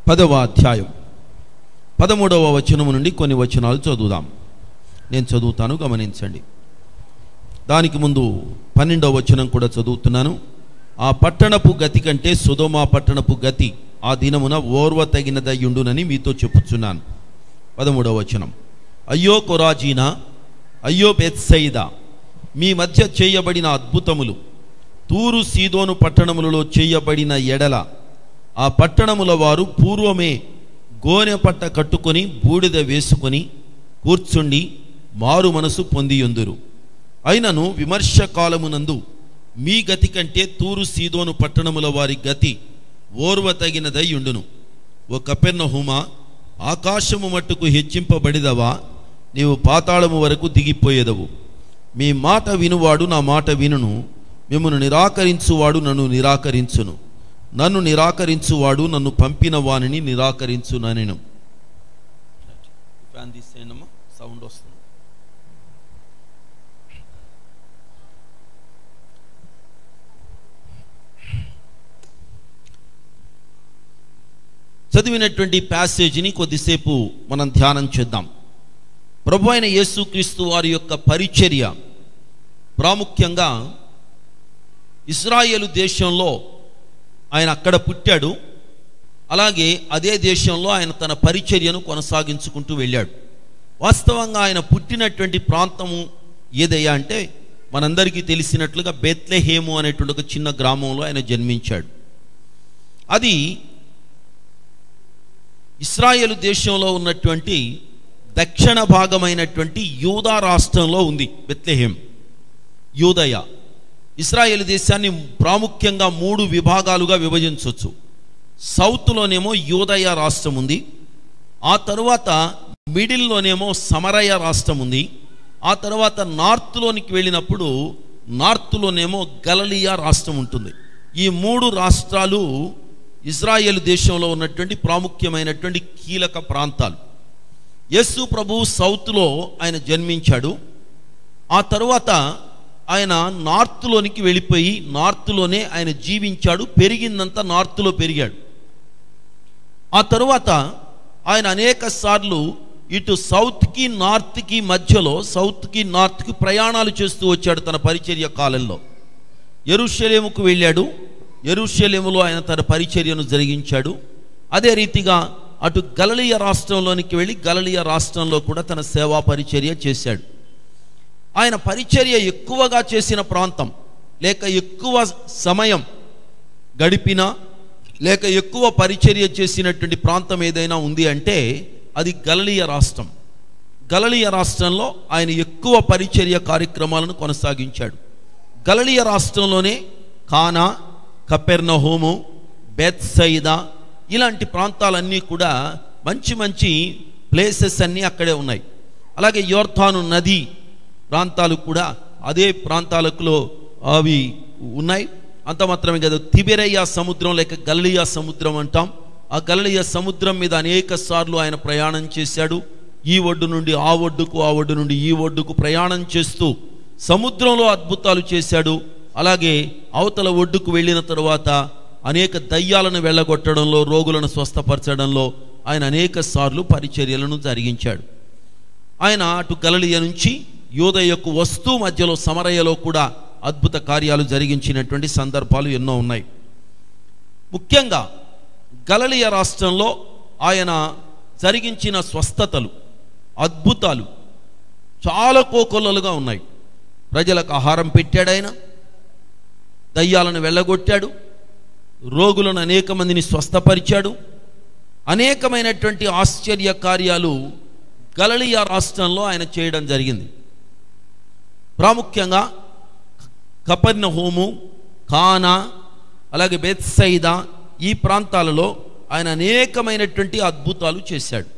పదవ అధ్యాయం పదమూడవ వచనము నుండి కొన్ని వచనాలు చదువుదాం నేను చదువుతాను గమనించండి దానికి ముందు పన్నెండవ వచనం కూడా చదువుతున్నాను ఆ పట్టణపు గతి కంటే సుధోమా పట్టణపు గతి ఆ దినమున ఓర్వ తగినదయ్యుండునని మీతో చెప్పుచున్నాను పదమూడవ వచనం అయ్యో కొరాజీనా అయ్యో బెత్సైదా మీ మధ్య చేయబడిన అద్భుతములు తూరు సీదోను పట్టణములలో చేయబడిన ఎడల ఆ పట్టణముల వారు పూర్వమే గోనె పట్ట కట్టుకొని బూడిద వేసుకొని కూర్చుండి మారు మనసు పొందియుందురు అయినను విమర్శ కాలమునందు మీ గతి కంటే తూరు సీదోను పట్టణముల వారి గతి ఓర్వ తగినదై ఉండును ఓ కపెర్నహుమా ఆకాశము మట్టుకు హెచ్చింపబడిదవా నీవు పాతాళము వరకు దిగిపోయేదవు మీ మాట వినువాడు నా మాట వినును మిమ్మను నిరాకరించువాడు నన్ను నిరాకరించును నన్ను నిరాకరించువాడు నన్ను పంపిన వానిని నిరాకరించుననెను ఫ్యాన్ తీసేయండమ్మా సౌండ్ వస్తుంది చదివినటువంటి ప్యాసేజీని కొద్దిసేపు మనం ధ్యానం చేద్దాం ప్రభు అయిన యేసుక్రీస్తు వారి యొక్క పరిచర్య ప్రాముఖ్యంగా ఇస్రాయేలు దేశంలో ఆయన అక్కడ పుట్టాడు అలాగే అదే దేశంలో ఆయన తన పరిచర్యను కొనసాగించుకుంటూ వెళ్ళాడు వాస్తవంగా ఆయన పుట్టినటువంటి ప్రాంతము ఏదయ్యా అంటే మనందరికీ తెలిసినట్లుగా బెత్లెహేము అనేటువంటి ఒక చిన్న గ్రామంలో ఆయన జన్మించాడు అది ఇస్రాయేలు దేశంలో ఉన్నటువంటి దక్షిణ భాగమైనటువంటి యూదా రాష్ట్రంలో ఉంది బెత్లెహేం యూదయ ఇస్రాయేల్ దేశాన్ని ప్రాముఖ్యంగా మూడు విభాగాలుగా విభజించవచ్చు సౌత్లోనేమో యూదయ రాష్ట్రం ఉంది ఆ తరువాత మిడిల్లోనేమో సమరయ రాష్ట్రం ఉంది ఆ తర్వాత నార్త్లోనికి వెళ్ళినప్పుడు నార్త్లోనేమో గలలియా రాష్ట్రం ఉంటుంది ఈ మూడు రాష్ట్రాలు ఇజ్రాయెల్ దేశంలో ఉన్నటువంటి ప్రాముఖ్యమైనటువంటి కీలక ప్రాంతాలు యేసు ప్రభు సౌత్లో ఆయన జన్మించాడు ఆ తరువాత ఆయన నార్త్లోనికి వెళ్ళిపోయి నార్త్లోనే ఆయన జీవించాడు పెరిగిందంతా నార్త్లో పెరిగాడు ఆ తరువాత ఆయన అనేక సార్లు ఇటు సౌత్కి నార్త్కి మధ్యలో సౌత్కి నార్త్కి ప్రయాణాలు చేస్తూ వచ్చాడు తన పరిచర్య కాలంలో ఎరుషలేముకు వెళ్ళాడు ఎరుషలేములో ఆయన తన పరిచర్యను జరిగించాడు అదే రీతిగా అటు గలలియ రాష్ట్రంలోనికి వెళ్ళి గలలియ రాష్ట్రంలో కూడా తన సేవా పరిచర్య చేశాడు ఆయన పరిచర్య ఎక్కువగా చేసిన ప్రాంతం లేక ఎక్కువ సమయం గడిపిన లేక ఎక్కువ పరిచర్య చేసినటువంటి ప్రాంతం ఏదైనా ఉంది అంటే అది గలలియ రాష్ట్రం గలలియ రాష్ట్రంలో ఆయన ఎక్కువ పరిచర్య కార్యక్రమాలను కొనసాగించాడు గలలియ రాష్ట్రంలోనే కానా కపెర్నహోము బెత్సైదా ఇలాంటి ప్రాంతాలన్నీ కూడా మంచి మంచి ప్లేసెస్ అన్నీ అక్కడే ఉన్నాయి అలాగే యోర్ధాను నది ప్రాంతాలు కూడా అదే ప్రాంతాలలో అవి ఉన్నాయి అంత మాత్రమే కదా తిబెరయ్య సముద్రం లేక గల్లియా సముద్రం అంటాం ఆ గల్లియా సముద్రం మీద అనేక సార్లు ఆయన ప్రయాణం చేశాడు ఈ ఒడ్డు నుండి ఆ ఒడ్డుకు ఆ ఒడ్డు నుండి ఈ ఒడ్డుకు ప్రయాణం చేస్తూ సముద్రంలో అద్భుతాలు చేశాడు అలాగే అవతల ఒడ్డుకు వెళ్ళిన తరువాత అనేక దయ్యాలను వెళ్ళగొట్టడంలో రోగులను స్వస్థపరచడంలో ఆయన అనేక సార్లు పరిచర్యలను జరిగించాడు ఆయన అటు గలలియ నుంచి యోదయకు వస్తూ మధ్యలో సమరయ్యలో కూడా అద్భుత కార్యాలు జరిగించినటువంటి సందర్భాలు ఎన్నో ఉన్నాయి ముఖ్యంగా గలలియ రాష్ట్రంలో ఆయన జరిగించిన స్వస్థతలు అద్భుతాలు చాలా కోకొల్లలుగా ఉన్నాయి ప్రజలకు ఆహారం పెట్టాడు ఆయన దయ్యాలను వెళ్ళగొట్టాడు రోగులను అనేక మందిని స్వస్థపరిచాడు అనేకమైనటువంటి ఆశ్చర్య కార్యాలు గలలియా రాష్ట్రంలో ఆయన చేయడం జరిగింది ప్రాముఖ్యంగా కపర్ణ హోము కానా అలాగే బెత్సైదా ఈ ప్రాంతాలలో ఆయన అనేకమైనటువంటి అద్భుతాలు చేశాడు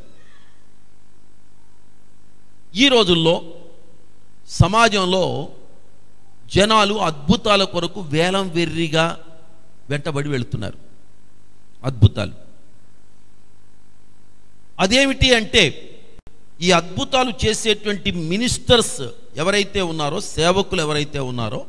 ఈ రోజుల్లో సమాజంలో జనాలు అద్భుతాల కొరకు వేలం వెర్రిగా వెంటబడి వెళుతున్నారు అద్భుతాలు అదేమిటి అంటే ఈ అద్భుతాలు చేసేటువంటి మినిస్టర్స్ ఎవరైతే ఉన్నారో సేవకులు ఎవరైతే ఉన్నారో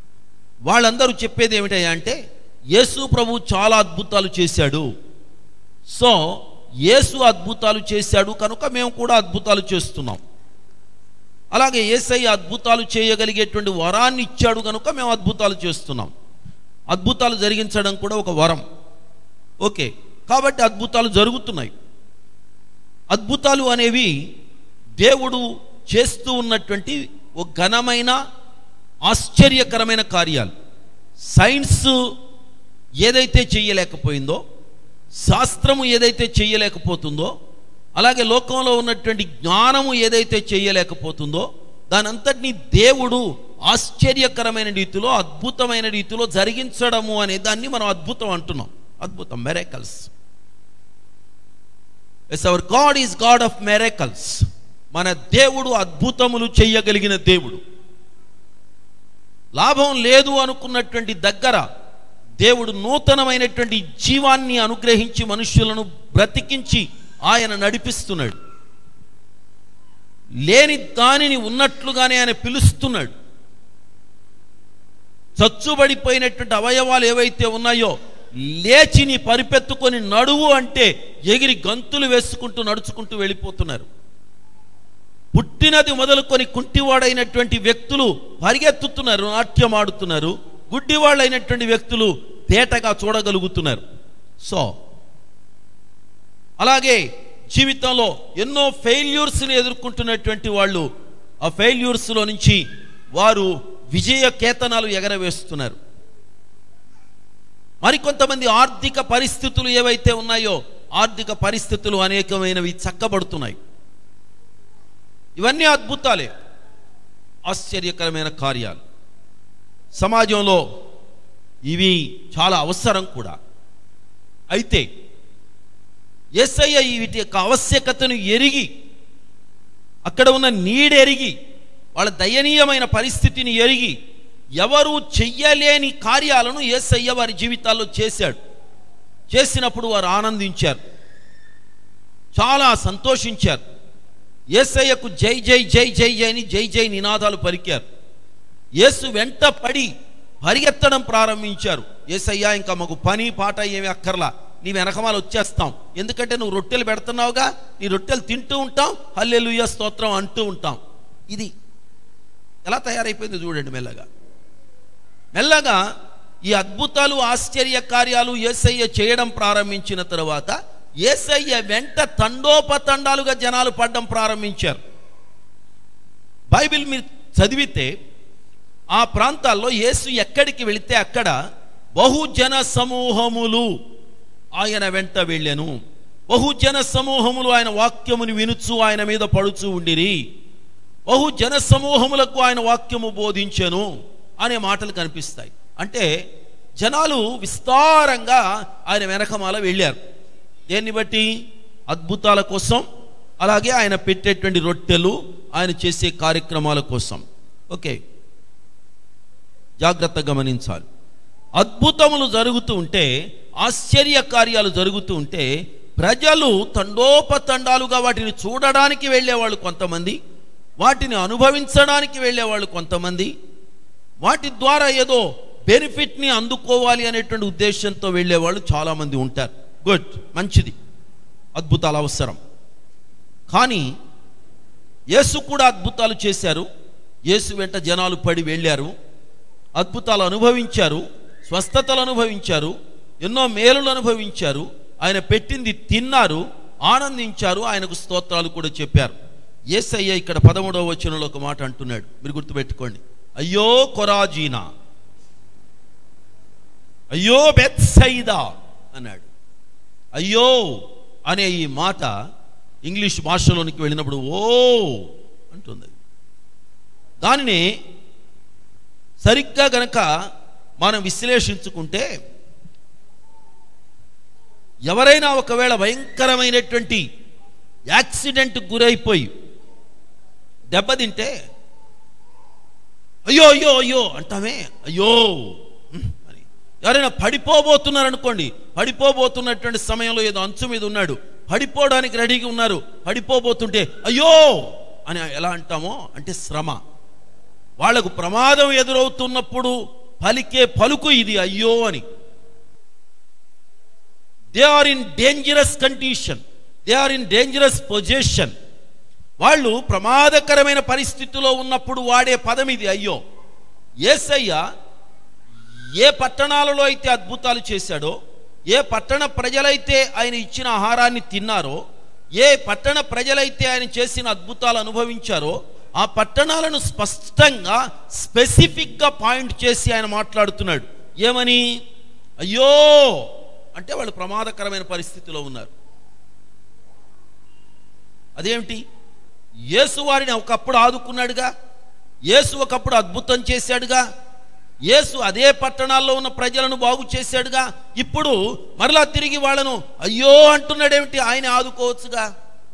వాళ్ళందరూ చెప్పేది ఏమిటయ్యా అంటే యేసు ప్రభు చాలా అద్భుతాలు చేశాడు సో యేసు అద్భుతాలు చేశాడు కనుక మేము కూడా అద్భుతాలు చేస్తున్నాం అలాగే ఏసై అద్భుతాలు చేయగలిగేటువంటి వరాన్ని ఇచ్చాడు కనుక మేము అద్భుతాలు చేస్తున్నాం అద్భుతాలు జరిగించడం కూడా ఒక వరం ఓకే కాబట్టి అద్భుతాలు జరుగుతున్నాయి అద్భుతాలు అనేవి దేవుడు చేస్తూ ఉన్నటువంటి ఒక ఘనమైన ఆశ్చర్యకరమైన కార్యాలు సైన్స్ ఏదైతే చెయ్యలేకపోయిందో శాస్త్రము ఏదైతే చెయ్యలేకపోతుందో అలాగే లోకంలో ఉన్నటువంటి జ్ఞానము ఏదైతే చెయ్యలేకపోతుందో దానంతటినీ దేవుడు ఆశ్చర్యకరమైన రీతిలో అద్భుతమైన రీతిలో జరిగించడము అనే దాన్ని మనం అద్భుతం అంటున్నాం అద్భుతం miracles as our God is God of miracles మన దేవుడు అద్భుతములు చెయ్యగలిగిన దేవుడు లాభం లేదు అనుకున్నటువంటి దగ్గర దేవుడు నూతనమైనటువంటి జీవాన్ని అనుగ్రహించి మనుష్యులను బ్రతికించి ఆయన నడిపిస్తున్నాడు లేని దానిని ఉన్నట్లుగానే ఆయన పిలుస్తున్నాడు చచ్చుబడిపోయినటువంటి అవయవాలు ఏవైతే ఉన్నాయో లేచి నీ పరిపెత్తుకొని నడువు అంటే ఎగిరి గంతులు వేసుకుంటూ నడుచుకుంటూ వెళ్ళిపోతున్నారు పుట్టినది మొదలుకొని కుంటివాడైనటువంటి వ్యక్తులు పరిగెత్తుతున్నారు నాట్యం ఆడుతున్నారు గుడ్డివాళ్ళైనటువంటి వ్యక్తులు తేటగా చూడగలుగుతున్నారు సో అలాగే జీవితంలో ఎన్నో ఫెయిల్యూర్స్ని ఎదుర్కొంటున్నటువంటి వాళ్ళు ఆ ఫెయిల్యూర్స్లో నుంచి వారు విజయ కేతనాలు ఎగరవేస్తున్నారు మరికొంతమంది ఆర్థిక పరిస్థితులు ఏవైతే ఉన్నాయో ఆర్థిక పరిస్థితులు అనేకమైనవి చక్కబడుతున్నాయి ఇవన్నీ అద్భుతాలే ఆశ్చర్యకరమైన కార్యాలు సమాజంలో ఇవి చాలా అవసరం కూడా అయితే ఎస్ఐ వీటి యొక్క ఆవశ్యకతను ఎరిగి అక్కడ ఉన్న నీడెరిగి వాళ్ళ దయనీయమైన పరిస్థితిని ఎరిగి ఎవరు చెయ్యలేని కార్యాలను ఏసయ్య వారి జీవితాల్లో చేశాడు చేసినప్పుడు వారు ఆనందించారు చాలా సంతోషించారు ఏసయ్యకు జై జై జై జై జై అని జై జై నినాదాలు పలికారు యేసు వెంట పడి పరిగెత్తడం ప్రారంభించారు ఏసయ్యా ఇంకా మాకు పని పాట ఏమి అక్కర్లా నీ వెనకమాల వచ్చేస్తాం ఎందుకంటే నువ్వు రొట్టెలు పెడుతున్నావుగా నీ రొట్టెలు తింటూ ఉంటాం హల్లెలూయా స్తోత్రం అంటూ ఉంటాం ఇది ఎలా తయారైపోయింది చూడండి మెల్లగా మెల్లగా ఈ అద్భుతాలు ఆశ్చర్య కార్యాలు ఏసయ్య చేయడం ప్రారంభించిన తర్వాత ఏసయ్య వెంట తండోపతండాలుగా జనాలు పడడం ప్రారంభించారు బైబిల్ మీరు చదివితే ఆ ప్రాంతాల్లో యేసు ఎక్కడికి వెళితే అక్కడ బహుజన సమూహములు ఆయన వెంట వెళ్ళెను బహుజన సమూహములు ఆయన వాక్యముని వినుచు ఆయన మీద పడుచు ఉండిరి బహుజన సమూహములకు ఆయన వాక్యము బోధించెను అనే మాటలు కనిపిస్తాయి అంటే జనాలు విస్తారంగా ఆయన వెనకమాల వెళ్ళారు దేన్ని బట్టి అద్భుతాల కోసం అలాగే ఆయన పెట్టేటువంటి రొట్టెలు ఆయన చేసే కార్యక్రమాల కోసం ఓకే జాగ్రత్త గమనించాలి అద్భుతములు జరుగుతూ ఉంటే ఆశ్చర్య కార్యాలు జరుగుతూ ఉంటే ప్రజలు తండోపతండాలుగా వాటిని చూడడానికి వెళ్ళేవాళ్ళు కొంతమంది వాటిని అనుభవించడానికి వెళ్ళేవాళ్ళు కొంతమంది వాటి ద్వారా ఏదో బెనిఫిట్ని అందుకోవాలి అనేటువంటి ఉద్దేశంతో వెళ్ళేవాళ్ళు చాలామంది ఉంటారు గుడ్ మంచిది అద్భుతాలు అవసరం కానీ యేసు కూడా అద్భుతాలు చేశారు యేసు వెంట జనాలు పడి వెళ్ళారు అద్భుతాలు అనుభవించారు స్వస్థతలు అనుభవించారు ఎన్నో మేలులు అనుభవించారు ఆయన పెట్టింది తిన్నారు ఆనందించారు ఆయనకు స్తోత్రాలు కూడా చెప్పారు ఏసయ్య ఇక్కడ పదమూడవ వచనంలో ఒక మాట అంటున్నాడు మీరు గుర్తుపెట్టుకోండి అయ్యో కొరాజీనా అయ్యో బెత్సైదా అన్నాడు అయ్యో అనే ఈ మాట ఇంగ్లీష్ భాషలోనికి వెళ్ళినప్పుడు ఓ అంటుంది దానిని సరిగ్గా గనక మనం విశ్లేషించుకుంటే ఎవరైనా ఒకవేళ భయంకరమైనటువంటి యాక్సిడెంట్ గురైపోయి దెబ్బతింటే అయ్యో అయ్యో అయ్యో అంటామే అయ్యో ఉమ్, అని ఎవరైనా పడిపోబోతున్నారనుకోండి పడిపోబోతున్నటువంటి సమయంలో ఏదో అంచు మీద ఉన్నాడు పడిపోవడానికి రెడీగా ఉన్నారు పడిపోబోతుంటే అయ్యో అని ఎలా అంటామో అంటే శ్రమ వాళ్లకు ప్రమాదం ఎదురవుతున్నప్పుడు పలికే పలుకు ఇది అయ్యో అని they are in dangerous condition they are in dangerous position వాళ్ళు ప్రమాదకరమైన పరిస్థితిలో ఉన్నప్పుడు వాడే పదం ఇది అయ్యో ఏసయ్య ఏ పట్టణాలలో అయితే అద్భుతాలు చేశాడో ఏ పట్టణ ప్రజలైతే ఆయన ఇచ్చిన ఆహారాన్ని తిన్నారో ఏ పట్టణ ప్రజలైతే ఆయన చేసిన అద్భుతాలు అనుభవించారో ఆ పట్టణాలను స్పష్టంగా స్పెసిఫిక్గా పాయింట్ చేసి ఆయన మాట్లాడుతున్నాడు ఏమని అయ్యో అంటే వాళ్ళు ప్రమాదకరమైన పరిస్థితిలో ఉన్నారు అదేమిటి యేసు వారిని ఒకప్పుడు ఆదుకున్నాడుగా యేసు ఒకప్పుడు అద్భుతం చేశాడుగా యేసు అదే పట్టణాల్లో ఉన్న ప్రజలను బాగు చేశాడుగా ఇప్పుడు మరలా తిరిగి వాళ్ళను అయ్యో అంటున్నాడేమిటి ఆయన ఆదుకోవచ్చుగా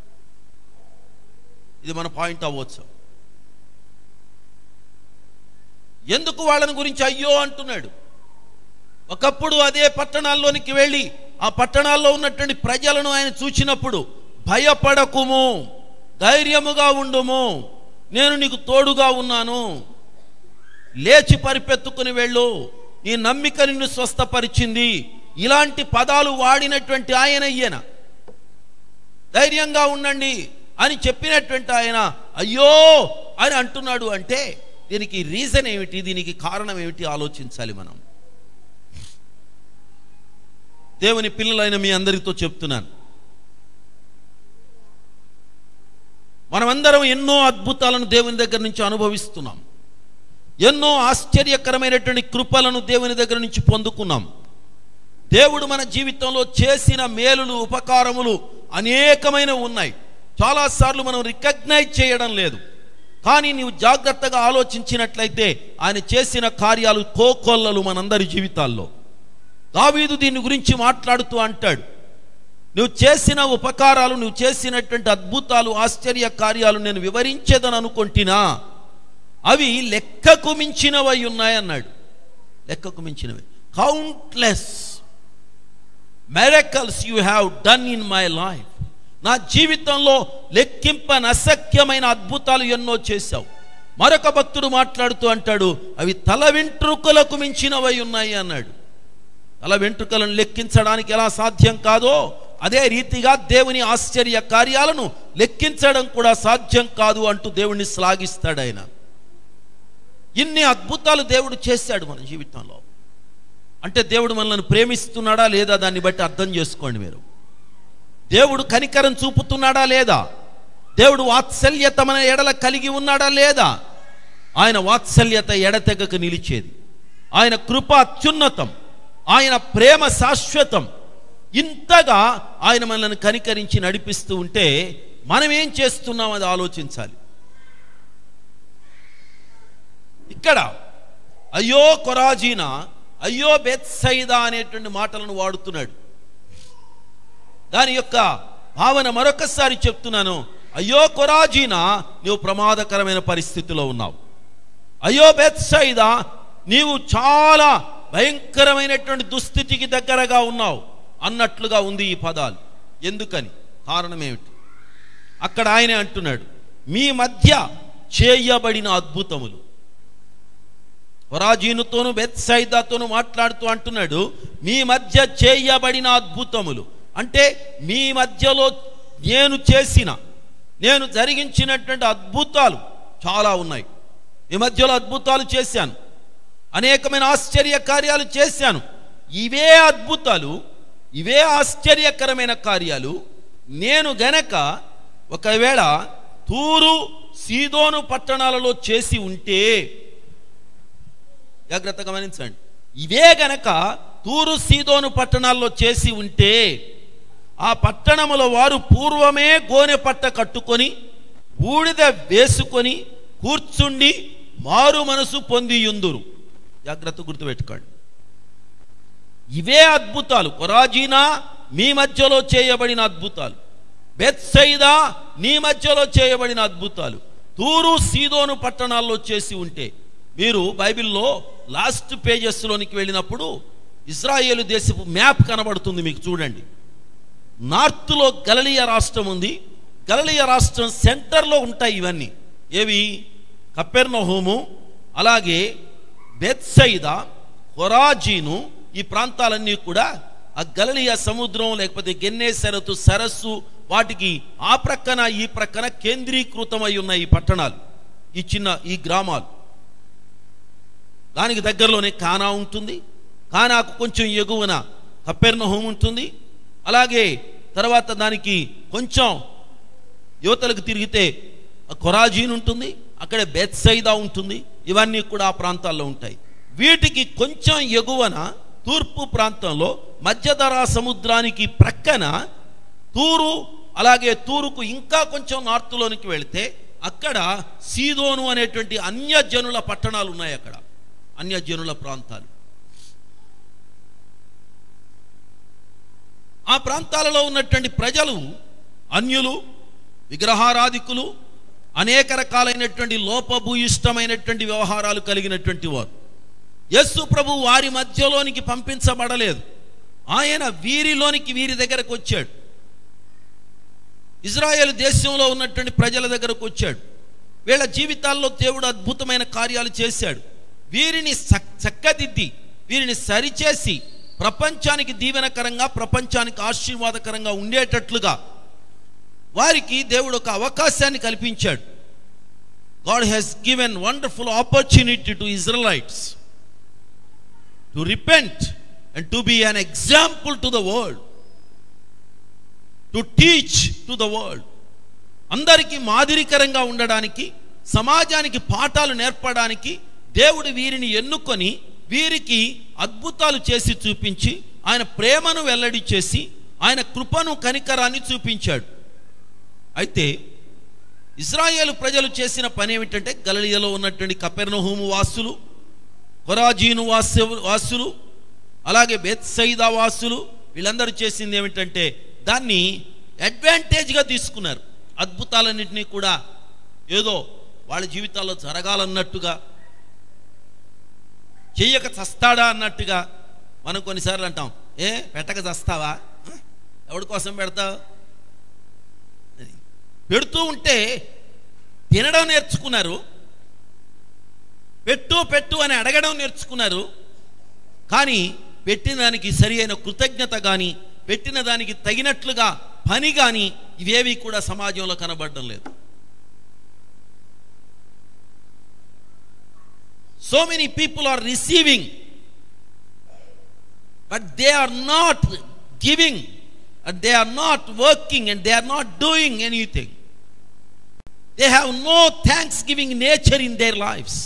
ఇది మన పాయింట్ అవ్వచ్చు ఎందుకు వాళ్ళని గురించి అయ్యో అంటున్నాడు ఒకప్పుడు అదే పట్టణాల్లోనికి వెళ్ళి ఆ పట్టణాల్లో ఉన్నటువంటి ప్రజలను ఆయన చూచినప్పుడు భయపడకుము ధైర్యముగా ఉండుము నేను నీకు తోడుగా ఉన్నాను లేచి పరిపెత్తుకుని వెళ్ళు నీ నమ్మిక నిన్ను స్వస్థపరిచింది ఇలాంటి పదాలు వాడినటువంటి ఆయన ఈయన ధైర్యంగా ఉండండి అని చెప్పినటువంటి ఆయన అయ్యో అని అంటున్నాడు అంటే దీనికి రీజన్ ఏమిటి దీనికి కారణం ఏమిటి ఆలోచించాలి మనం దేవుని పిల్లలైన మీ అందరితో చెప్తున్నాను మనమందరం ఎన్నో అద్భుతాలను దేవుని దగ్గర నుంచి అనుభవిస్తున్నాం ఎన్నో ఆశ్చర్యకరమైనటువంటి కృపలను దేవుని దగ్గర నుంచి పొందుకున్నాం దేవుడు మన జీవితంలో చేసిన మేలులు ఉపకారములు అనేకమైన ఉన్నాయి చాలాసార్లు మనం రికగ్నైజ్ చేయడం లేదు కానీ నీవు జాగ్రత్తగా ఆలోచించినట్లయితే ఆయన చేసిన కార్యాలు కోకొల్లలు మనందరి జీవితాల్లో దావీదు దీని గురించి మాట్లాడుతూ అంటాడు నువ్వు చేసిన ఉపకారాలు నువ్వు చేసినటువంటి అద్భుతాలు ఆశ్చర్య కార్యాలు నేను వివరించేదని అనుకుంటున్నా అవి లెక్కకు మించినవై ఉన్నాయన్నాడు లెక్కకు మించినవి countless miracles you have done in my life నా జీవితంలో లెక్కింపనసఖ్యమైన అద్భుతాలు ఎన్నో చేశావు మరొక భక్తుడు మాట్లాడుతూ అంటాడు అవి తల వెంట్రుకలకు మించినవై ఉన్నాయి అన్నాడు తల వెంట్రుకలను లెక్కించడానికి ఎలా సాధ్యం కాదో అదే రీతిగా దేవుని ఆశ్చర్య కార్యాలను లెక్కించడం కూడా సాధ్యం కాదు అంటూ దేవుణ్ణి శ్లాఘిస్తాడు ఆయన ఇన్ని అద్భుతాలు దేవుడు చేశాడు మన జీవితంలో అంటే దేవుడు మనల్ని ప్రేమిస్తున్నాడా లేదా దాన్ని బట్టి అర్థం చేసుకోండి మీరు దేవుడు కనికరం చూపుతున్నాడా లేదా దేవుడు వాత్సల్యత మన ఎడల కలిగి ఉన్నాడా లేదా ఆయన వాత్సల్యత ఎడతెగక నిలిచేది ఆయన కృప అత్యున్నతం ఆయన ప్రేమ శాశ్వతం ఇంతగా ఆయన మనల్ని కనికరించి నడిపిస్తూ ఉంటే మనం ఏం చేస్తున్నాం అది ఆలోచించాలి ఇక్కడ అయ్యో కొరాజీనా అయ్యో బెత్సైదా అనేటువంటి మాటలను వాడుతున్నాడు దాని యొక్క భావన మరొకసారి చెప్తున్నాను అయ్యో కొరాజీనా నీవు ప్రమాదకరమైన పరిస్థితిలో ఉన్నావు అయ్యో బెత్సైదా నీవు చాలా భయంకరమైనటువంటి దుస్థితికి దగ్గరగా ఉన్నావు అన్నట్లుగా ఉంది ఈ పదాలు ఎందుకని కారణం ఏమిటి అక్కడ ఆయనే అంటున్నాడు మీ మధ్య చేయబడిన అద్భుతములు హొరాజీనుతోను బెత్సైదాతోను మాట్లాడుతూ అంటున్నాడు మీ మధ్య చేయబడిన అద్భుతములు అంటే మీ మధ్యలో నేను చేసిన నేను జరిగించినటువంటి అద్భుతాలు చాలా ఉన్నాయి మీ మధ్యలో అద్భుతాలు చేశాను అనేకమైన ఆశ్చర్య కార్యాలు చేశాను ఇవే అద్భుతాలు ఇవే ఆశ్చర్యకరమైన కార్యాలు నేను గనక ఒకవేళ తూరు సీదోను పట్టణాలలో చేసి ఉంటే జాగ్రత్తగా గమనించండి ఇవే గనక తూరు సీదోను పట్టణాల్లో చేసి ఉంటే ఆ పట్టణముల వారు పూర్వమే గోనె పట్ట కట్టుకొని బూడిద వేసుకొని కూర్చుండి మారు మనసు పొందియుందురు జాగ్రత్త గుర్తుపెట్టుకోండి ఇవే అద్భుతాలు కొరాజీనా మీ మధ్యలో చేయబడిన అద్భుతాలు బెత్సైదా నీ మధ్యలో చేయబడిన అద్భుతాలు తూరు సీదోను పట్టణాల్లో చేసి ఉంటే మీరు బైబిల్లో లాస్ట్ పేజెస్లోనికి వెళ్ళినప్పుడు ఇజ్రాయేలు దేశపు మ్యాప్ కనబడుతుంది మీకు చూడండి నార్త్లో గలలియ రాష్ట్రం ఉంది గలలియ రాష్ట్రం సెంటర్లో ఉంటాయి ఇవన్నీ ఏవి కపెర్నహోము అలాగే బెత్సైదా హొరాజీను ఈ ప్రాంతాలన్నీ కూడా ఆ గలలియ సముద్రం లేకపోతే గెన్నేసరతు సరస్సు వాటికి ఆ ప్రక్కన ఈ ప్రక్కన కేంద్రీకృతమై ఉన్న ఈ పట్టణాలు ఈ చిన్న ఈ గ్రామాలు దానికి దగ్గరలోనే కానా ఉంటుంది కానాకు కొంచెం ఎగువన కపెర్నహోం ఉంటుంది అలాగే తర్వాత దానికి కొంచెం యువతలకు తిరిగితే కొరాజీన్ ఉంటుంది అక్కడే బెత్సైదా ఉంటుంది ఇవన్నీ కూడా ఆ ప్రాంతాల్లో ఉంటాయి వీటికి కొంచెం ఎగువన తూర్పు ప్రాంతంలో మధ్యధరా సముద్రానికి ప్రక్కన తూరు అలాగే తూరుకు ఇంకా కొంచెం నార్త్లోనికి వెళితే అక్కడ సీదోను అనేటువంటి అన్యజనుల పట్టణాలు ఉన్నాయి అక్కడ అన్యజనుల ప్రాంతాలు ఆ ప్రాంతాలలో ఉన్నటువంటి ప్రజలు అన్యులు విగ్రహారాధికులు అనేక రకాలైనటువంటి లోపభూయిష్టమైనటువంటి వ్యవహారాలు కలిగినటువంటి వారు యస్సు ప్రభు వారి మధ్యలోనికి పంపించబడలేదు ఆయన వీరిలోనికి వీరి దగ్గరకు వచ్చాడు ఇజ్రాయెల్ దేశంలో ఉన్నటువంటి ప్రజల దగ్గరకు వచ్చాడు వీళ్ళ జీవితాల్లో దేవుడు అద్భుతమైన కార్యాలు చేశాడు వీరిని చక్- చక్కదిద్ది వీరిని సరిచేసి ప్రపంచానికి దీవెనకరంగా ప్రపంచానికి ఆశీర్వాదకరంగా ఉండేటట్లుగా వారికి దేవుడు ఒక అవకాశాన్ని కల్పించాడు God has given wonderful opportunity to Israelites to repent and to be an example to the world to teach to the world అందరికీ మాదిరికరంగా ఉండడానికి సమాజానికి పాఠాలు నేర్పడానికి దేవుడు వీరిని ఎన్నుకొని వీరికి అద్భుతాలు చేసి చూపించి ఆయన ప్రేమను వెల్లడి చేసి ఆయన కృపను కనికరాన్ని చూపించాడు అయితే ఇజ్రాయేలు ప్రజలు చేసిన పని ఏమిటంటే గలలియలో ఉన్నటువంటి కపెర్నహూము వాసులు కొరాజీను వాసు వాసులు అలాగే బెత్సైదా వాసులు వీళ్ళందరూ చేసింది ఏమిటంటే దాన్ని అడ్వాంటేజ్గా తీసుకున్నారు అద్భుతాలన్నింటినీ కూడా ఏదో వాళ్ళ జీవితాల్లో జరగాలన్నట్టుగా చెయ్యక చస్తాడా అన్నట్టుగా మనం కొన్నిసార్లు అంటాం ఏ పెట్టక చస్తావా హ? ఎవడి కోసం పెడతావు అది. పెడుతూ ఉంటే తినడం నేర్చుకున్నారు పెట్టు పెట్టు అని అడగడం నేర్చుకున్నారు కానీ పెట్టిన దానికి సరి అయిన కృతజ్ఞత కానీ పెట్టిన దానికి తగినట్లుగా పని కానీ ఇవేవి కూడా సమాజంలో కనబడడం లేదు so many people are receiving but they are not giving and they are not working and they are not doing anything they have no thanksgiving nature in their lives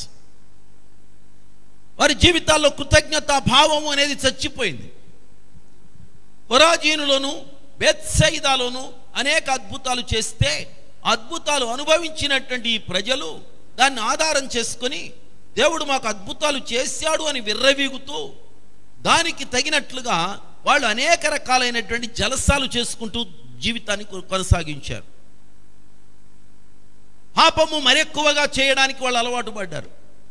వారి జీవితాల్లో కృతజ్ఞత భావం అనేది చచ్చిపోయింది కొరాజీనులోను బెత్సైదాలోను అనేక అద్భుతాలు చేస్తే అద్భుతాలు అనుభవించినటువంటి ఈ ప్రజలు దాన్ని ఆధారం చేసుకొని దేవుడు మాకు అద్భుతాలు చేశాడు అని విర్రవీగుతూ దానికి తగినట్లుగా వాళ్ళు అనేక రకాలైనటువంటి జలసాలు చేసుకుంటూ జీవితాన్ని కొ- కొనసాగించారు పాపము మరెక్కువగా చేయడానికి వాళ్ళు అలవాటు పడ్డారు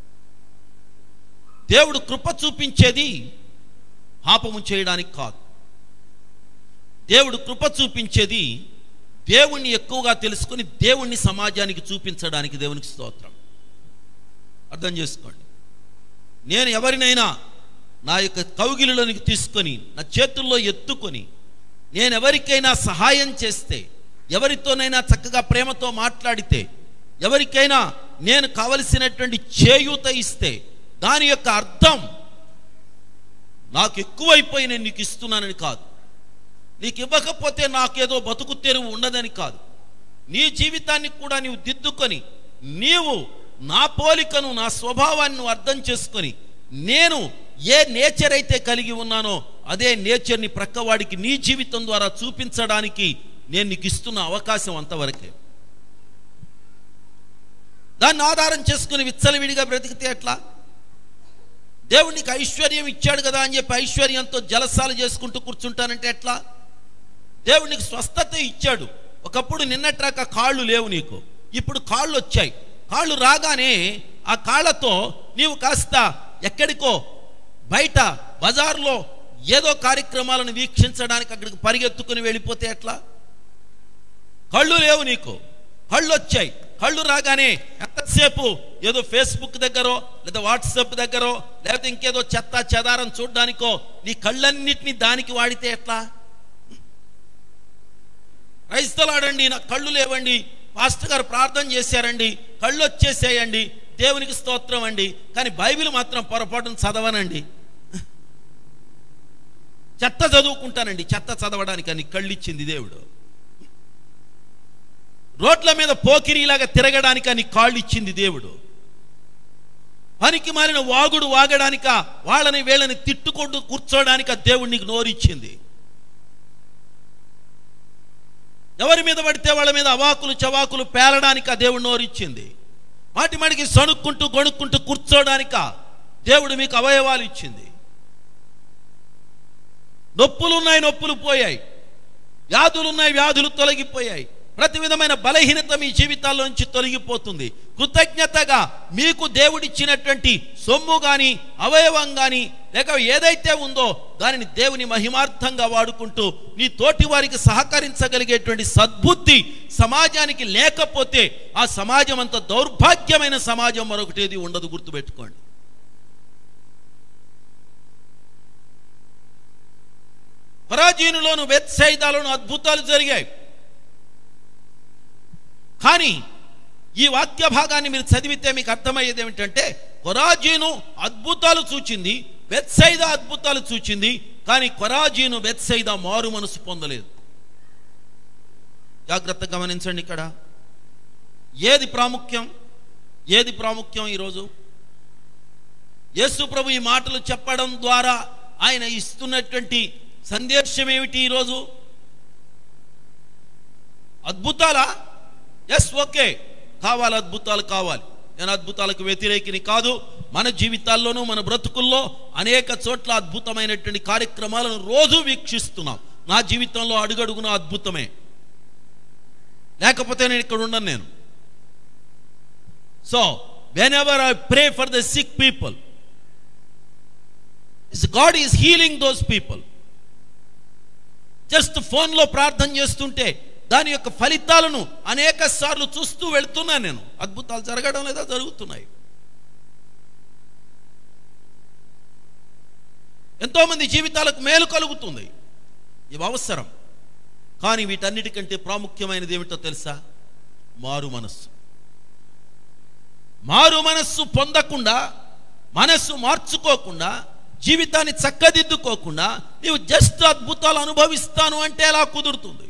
దేవుడు కృప చూపించేది పాపము చేయడానికి కాదు దేవుడు కృప చూపించేది దేవుణ్ణి ఎక్కువగా తెలుసుకొని దేవుణ్ణి సమాజానికి చూపించడానికి దేవునికి స్తోత్రం అర్థం చేసుకోండి నేను ఎవరినైనా నా యొక్క కౌగిలిలోనికి తీసుకొని నా చేతుల్లో ఎత్తుకొని నేను ఎవరికైనా సహాయం చేస్తే ఎవరితోనైనా చక్కగా ప్రేమతో మాట్లాడితే ఎవరికైనా నేను కావలసినటువంటి చేయూత ఇస్తే దాని యొక్క అర్థం నాకు ఎక్కువైపోయి నేను నీకు ఇస్తున్నానని కాదు నీకు ఇవ్వకపోతే నాకేదో బతుకు తెరువు ఉండదని కాదు నీ జీవితాన్ని కూడా నీవు దిద్దుకొని నీవు నా పోలికను నా స్వభావాన్ని నువ్వు అర్థం చేసుకొని నేను ఏ నేచర్ అయితే కలిగి ఉన్నానో అదే నేచర్ని ప్రక్కవాడికి నీ జీవితం ద్వారా చూపించడానికి నేను నీకు ఇస్తున్న అవకాశం అంతవరకే దాన్ని ఆధారం చేసుకుని విచ్చలవిడిగా బ్రతికితే ఎట్లా దేవుడు నీకు ఐశ్వర్యం ఇచ్చాడు కదా అని చెప్పి ఐశ్వర్యంతో జలసాలు చేసుకుంటూ కూర్చుంటానంటే ఎట్లా దేవుడు నీకు స్వస్థత ఇచ్చాడు ఒకప్పుడు నిన్నట్రాక కాళ్ళు లేవు నీకు ఇప్పుడు కాళ్ళు వచ్చాయి కాళ్ళు రాగానే ఆ కాళ్ళతో నీవు కాస్త ఎక్కడికో బయట బజార్లో ఏదో కార్యక్రమాలను వీక్షించడానికి అక్కడికి పరిగెత్తుకుని వెళ్ళిపోతే ఎట్లా కళ్ళు లేవు నీకు కళ్ళు వచ్చాయి కళ్ళు రాగానే ఎంతసేపు ఏదో ఫేస్బుక్ దగ్గరో లేదా వాట్సాప్ దగ్గరో లేకపోతే ఇంకేదో చెత్త చెదారం చూడడానికో నీ కళ్ళన్నిటినీ దానికి వాడితే ఎట్లా క్రైస్తలాడండి నాకు కళ్ళు లేవండి పాస్టర్ గారు ప్రార్థన చేశారండి కళ్ళు వచ్చేసేయండి దేవునికి స్తోత్రం అండి కానీ బైబిల్ మాత్రం పొరపాటును చదవనండి చెత్త చదువుకుంటానండి చెత్త చదవడానికి అని కళ్ళు ఇచ్చింది దేవుడు రోడ్ల మీద పోకిరీలాగా తిరగడానికి అని కాళ్ళు ఇచ్చింది దేవుడు పనికి మారిన వాగుడు వాగడానిక వాళ్ళని వీళ్ళని తిట్టుకుంటూ కూర్చోడానికి దేవుడు నీకు నోరిచ్చింది ఎవరి మీద పడితే వాళ్ళ మీద అవాకులు చవాకులు పేలడానికి ఆ దేవుడు నోరిచ్చింది మాటి మాటికి సణుక్కుంటూ గొణుక్కుంటూ కూర్చోడానిక దేవుడు మీకు అవయవాలు ఇచ్చింది నొప్పులు ఉన్నాయి నొప్పులు పోయాయి వ్యాధులు ఉన్నాయి వ్యాధులు తొలగిపోయాయి ప్రతి విధమైన బలహీనత మీ జీవితాల్లో నుంచి తొలగిపోతుంది కృతజ్ఞతగా మీకు దేవుడిచ్చినటువంటి సొమ్ము కానీ అవయవం కానీ లేక ఏదైతే ఉందో దానిని దేవుని మహిమార్థంగా వాడుకుంటూ నీ తోటి వారికి సహకరించగలిగేటువంటి సద్బుద్ధి సమాజానికి లేకపోతే ఆ సమాజం అంత దౌర్భాగ్యమైన సమాజం మరొకటేది ఉండదు గుర్తుపెట్టుకోండి పరాజీనులోను వెత్సైదాలను అద్భుతాలు జరిగాయి కానీ ఈ వాక్య భాగాన్ని మీరు చదివితే మీకు అర్థమయ్యేది ఏమిటంటే కొరాజీను అద్భుతాలు చూచింది వెత్సైద అద్భుతాలు చూచింది కానీ కొరాజీను వెత్సైద మారు మనసు పొందలేదు జాగ్రత్త గమనించండి ఇక్కడ ఏది ప్రాముఖ్యం ఏది ప్రాముఖ్యం ఈరోజు యేసు ప్రభు ఈ మాటలు చెప్పడం ద్వారా ఆయన ఇస్తున్నటువంటి సందేశం ఏమిటి ఈరోజు అద్భుతాలా ఎస్ ఓకే కావాలి అద్భుతాలు కావాలి నేను అద్భుతాలకు వ్యతిరేకిని కాదు మన జీవితాల్లోనూ మన బ్రతుకుల్లో అనేక చోట్ల అద్భుతమైనటువంటి కార్యక్రమాలను రోజు వీక్షిస్తున్నాం నా జీవితంలో అడుగడుగున అద్భుతమే లేకపోతే నేను ఇక్కడ ఉండను నేను so whenever I pray for the sick people God is healing those people just ఫోన్లో ప్రార్థన చేస్తుంటే దాని యొక్క ఫలితాలను అనేక సార్లు చూస్తూ వెళ్తున్నాను నేను అద్భుతాలు జరగడం లేదా జరుగుతున్నాయి ఎంతోమంది జీవితాలకు మేలు కలుగుతుంది ఇవి అవసరం కానీ వీటన్నిటికంటే ప్రాముఖ్యమైనది ఏమిటో తెలుసా మారు మనస్సు మారు మనస్సు పొందకుండా మనస్సు మార్చుకోకుండా జీవితాన్ని చక్కదిద్దుకోకుండా నీవు జస్ట్ అద్భుతాలు అనుభవిస్తాను అంటే ఎలా కుదురుతుంది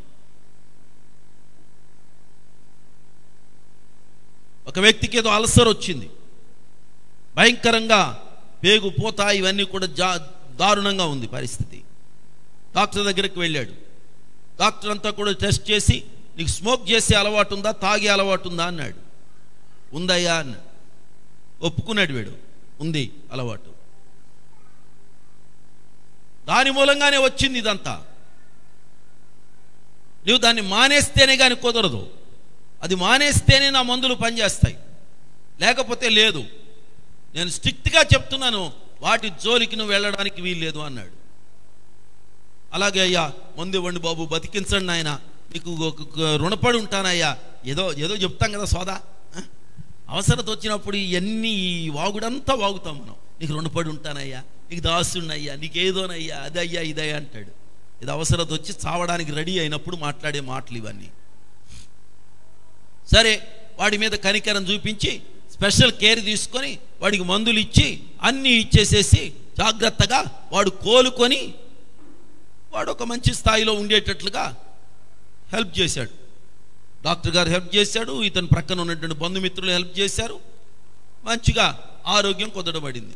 ఒక వ్యక్తికి ఏదో అల్సర్ వచ్చింది భయంకరంగా పేగు పోత ఇవన్నీ కూడా జా దారుణంగా ఉంది పరిస్థితి డాక్టర్ దగ్గరికి వెళ్ళాడు డాక్టర్ అంతా కూడా టెస్ట్ చేసి నీకు స్మోక్ చేసే అలవాటు ఉందా తాగే అలవాటు ఉందా అన్నాడు ఉందయ్యా అన్నాడు ఒప్పుకున్నాడు వీడు ఉంది అలవాటు దాని మూలంగానే వచ్చింది ఇదంతా నువ్వు దాన్ని మానేస్తేనే కానీ కుదరదు అది మానేస్తేనే నా మందులు పనిచేస్తాయి లేకపోతే లేదు నేను స్ట్రిక్ట్గా చెప్తున్నాను వాటి జోలికి నువ్వు వెళ్ళడానికి వీల్లేదు అన్నాడు అలాగే అయ్యా మందు ఇవ్వండి బాబు బతికించండి ఆయన నీకు ఒక- ఒక రుణపడి ఉంటానయ్యా ఏదో ఏదో చెప్తాం కదా సోదా ఆ? అవసరత వచ్చినప్పుడు ఇవన్నీ ఈ వాగుడంతా వాగుతాం మనం నీకు రుణపడి ఉంటానయ్యా నీకు దాసున్నయ్యా నీకేదోనయ్యా అదయ్యా ఇదయ్యా అంటాడు ఇది అవసరత వచ్చి చావడానికి రెడీ అయినప్పుడు మాట్లాడే మాటలు ఇవన్నీ సరే వాడి మీద కనికరం చూపించి స్పెషల్ కేర్ తీసుకొని వాడికి మందులు ఇచ్చి అన్నీ ఇచ్చేసేసి జాగ్రత్తగా వాడు కోలుకొని వాడు ఒక మంచి స్థాయిలో ఉండేటట్లుగా హెల్ప్ చేశాడు డాక్టర్ గారు హెల్ప్ చేశాడు ఇతని ప్రక్కన ఉన్నటువంటి బంధుమిత్రులు హెల్ప్ చేశారు మంచిగా ఆరోగ్యం కుదరబడింది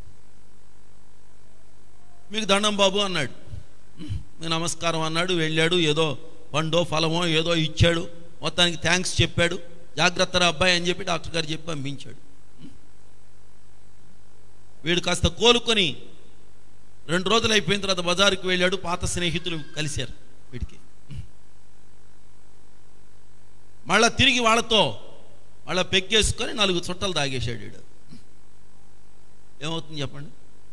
మీకు దండం బాబు అన్నాడు "ఉమ్, నమస్కారం అన్నాడు వెళ్ళాడు ఏదో పండో ఫలమో ఏదో ఇచ్చాడు మొత్తానికి థ్యాంక్స్ చెప్పాడు జాగ్రత్త రా అబ్బాయి అని చెప్పి డాక్టర్ గారు చెప్పి పంపించాడు ఉమ్. వీడు కాస్త కోలుకొని రెండు రోజులు అయిపోయిన తర్వాత బజారుకి వెళ్ళాడు పాత స్నేహితులు కలిశారు వీడికి మళ్ళా తిరిగి వాళ్ళతో మళ్ళా పెగ్గేసుకొని నాలుగు చుట్టలు తాగేశాడు వీడు ఏమవుతుంది చెప్పండి